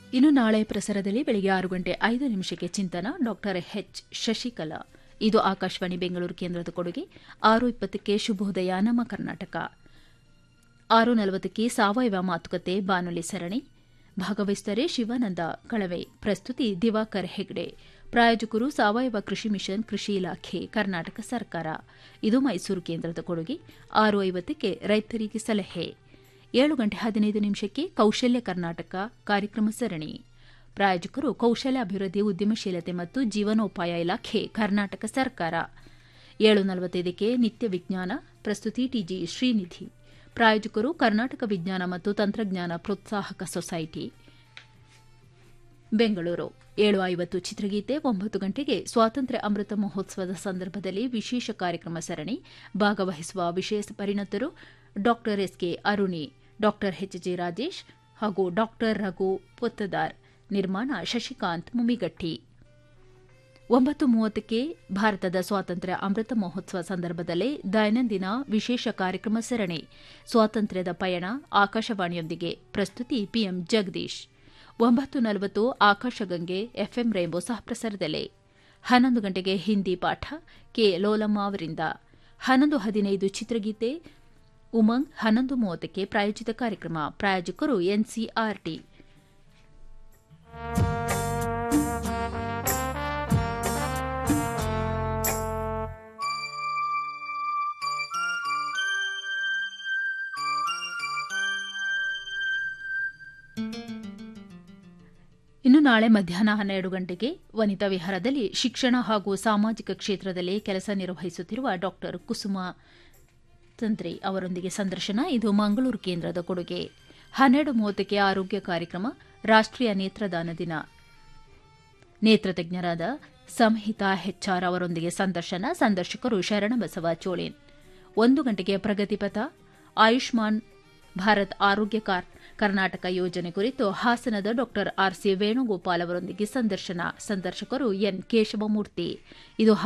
ಇನ್ನು ನಾಳೆ ಪ್ರಸಾರದಲ್ಲಿ ಬೆಳಗ್ಗೆ ಆರು ಗಂಟೆ ಐದು ನಿಮಿಷಕ್ಕೆ ಚಿಂತನ ಡಾಕ್ಟರ್ ಎಚ್ ಶಶಿಕಲಾ ಇದು ಆಕಾಶವಾಣಿ ಬೆಂಗಳೂರು ಕೇಂದ್ರದ ಕೊಡುಗೆ ಆರು ಇಪ್ಪತ್ತಕ್ಕೆ ಶುಭೋದಯ ನಮ್ಮ ಕರ್ನಾಟಕ ಆರು ನಲವತ್ತಕ್ಕೆ ಸಾವಯವ ಮಾತುಕತೆ ಬಾನುಲಿ ಸರಣಿ ಭಾಗವಹಿಸುತ್ತಾರೆ ಶಿವಾನಂದ ಕಳವೆ ಪ್ರಸ್ತುತಿ ದಿವಾಕರ್ ಹೆಗ್ಡೆ ಪ್ರಾಯೋಜಕರು ಸಾವಯವ ಕೃಷಿ ಮಿಷನ್ ಕೃಷಿ ಇಲಾಖೆ ಕರ್ನಾಟಕ ಸರ್ಕಾರ ಇದು ಮೈಸೂರು ಕೇಂದ್ರದ ಕೊಡುಗೆ ಆರು ಐವತ್ತಕ್ಕೆ ರೈತರಿಗೆ ಸಲಹೆ ಏಳು ಗಂಟೆ ಹದಿನೈದು ನಿಮಿಷಕ್ಕೆ ಕೌಶಲ್ಯ ಕರ್ನಾಟಕ ಕಾರ್ಯಕ್ರಮ ಸರಣಿ ಪ್ರಾಯೋಜಕರು ಕೌಶಲ್ಯ ಅಭಿವೃದ್ಧಿ ಉದ್ಯಮಶೀಲತೆ ಮತ್ತು ಜೀವನೋಪಾಯ ಇಲಾಖೆ ಕರ್ನಾಟಕ ಸರ್ಕಾರ ಏಳು ನಲವತ್ತೈದಕ್ಕೆ ನಿತ್ಯ ವಿಜ್ಞಾನ ಪ್ರಸ್ತುತಿ ಟಿಜಿ ಶ್ರೀನಿಧಿ ಪ್ರಾಯೋಜಕರು ಕರ್ನಾಟಕ ವಿಜ್ಞಾನ ಮತ್ತು ತಂತ್ರಜ್ಞಾನ ಪ್ರೋತ್ಸಾಹಕ ಸೊಸೈಟಿ ಬೆಂಗಳೂರು ಏಳು ಐವತ್ತು ಚಿತ್ರಗೀತೆ ಒಂಬತ್ತು ಗಂಟೆಗೆ ಸ್ವಾತಂತ್ರ್ಯ ಅಮೃತ ಮಹೋತ್ಸವದ ಸಂದರ್ಭದಲ್ಲಿ ವಿಶೇಷ ಕಾರ್ಯಕ್ರಮ ಸರಣಿ ಭಾಗವಹಿಸುವ ವಿಶೇಷ ಪರಿಣತರು doctor SK Aruni doctor H J Rajesh ಹಾಗೂ ಡಾಕ್ಟರ್ ರಘು ಪೊತ್ತದಾರ್ ನಿರ್ಮಾಣ ಶಶಿಕಾಂತ್ ಮುಮಿಗಟ್ಟಿ ಒಂಬತ್ತು ಮೂವತ್ತಕ್ಕೆ ಭಾರತದ ಸ್ವಾತಂತ್ರ್ಯ ಅಮೃತ ಮಹೋತ್ಸವ ಸಂದರ್ಭದಲ್ಲಿ ದೈನಂದಿನ ವಿಶೇಷ ಕಾರ್ಯಕ್ರಮ ಸರಣಿ ಸ್ವಾತಂತ್ರ್ಯದ ಪಯಣ ಆಕಾಶವಾಣಿಯೊಂದಿಗೆ ಪ್ರಸ್ತುತಿ ಪಿಎಂ ಜಗದೀಶ್ ಒಂಬತ್ತು ನಲವತ್ತು ಆಕಾಶಗಂಗೆ ಎಫ್ಎಂ ರೈನ್ಬೋ ಸಹಪ್ರಸಾರದಲ್ಲಿ ಹನ್ನೊಂದು ಗಂಟೆಗೆ ಹಿಂದಿ ಪಾಠ ಕೆ ಲೋಲಮ್ಮ ಅವರಿಂದ ಹನ್ನೊಂದು ಹದಿನೈದು ಚಿತ್ರಗೀತೆ ಉಮಂಗ್ ಹನ್ನೊಂದು ಮೂವತ್ತಕ್ಕೆ ಪ್ರಾಯೋಜಿತ ಕಾರ್ಯಕ್ರಮ ಪ್ರಾಯೋಜಕರು ಎನ್ಸಿಆರ್ಟಿ ಇನ್ನು ನಾಳೆ ಮಧ್ಯಾಹ್ನ ಹನ್ನೆರಡು ಗಂಟೆಗೆ ವನಿತಾ ವಿಹಾರದಲ್ಲಿ ಶಿಕ್ಷಣ ಹಾಗೂ ಸಾಮಾಜಿಕ ಕ್ಷೇತ್ರದಲ್ಲಿ ಕೆಲಸ ನಿರ್ವಹಿಸುತ್ತಿರುವ ಡಾಕ್ಟರ್ ಕುಸುಮ ತಂತ್ರಿ ಅವರೊಂದಿಗೆ ಸಂದರ್ಶನ ಇದು ಮಂಗಳೂರು ಕೇಂದ್ರದ ಕೊಡುಗೆ ಹನ್ನೆರಡು ಮೂವತ್ತಕ್ಕೆ ಆರೋಗ್ಯ ಕಾರ್ಯಕ್ರಮ ರಾಷ್ಟ್ರೀಯ ನೇತ್ರದಾನ ದಿನ ನೇತ್ರತಜ್ಞರಾದ ಸಂಹಿತಾ ಹೆಚ್ಆರ್ ಅವರೊಂದಿಗೆ ಸಂದರ್ಶನ ಸಂದರ್ಶಕರು ಶರಣಬಸವ ಚೋಳೇನ್ ಒಂದು ಗಂಟೆಗೆ ಪ್ರಗತಿಪಥ ಆಯುಷ್ಮಾನ್ ಭಾರತ್ ಆರೋಗ್ಯ ಕರ್ನಾಟಕ ಯೋಜನೆ ಕುರಿತು ಹಾಸನದ ಡಾಕ್ಟರ್ ಆರ್ಸಿ ವೇಣುಗೋಪಾಲ್ ಅವರೊಂದಿಗೆ ಸಂದರ್ಶನ ಸಂದರ್ಶಕರು ಎನ್ ಕೇಶವಮೂರ್ತಿ ಇದು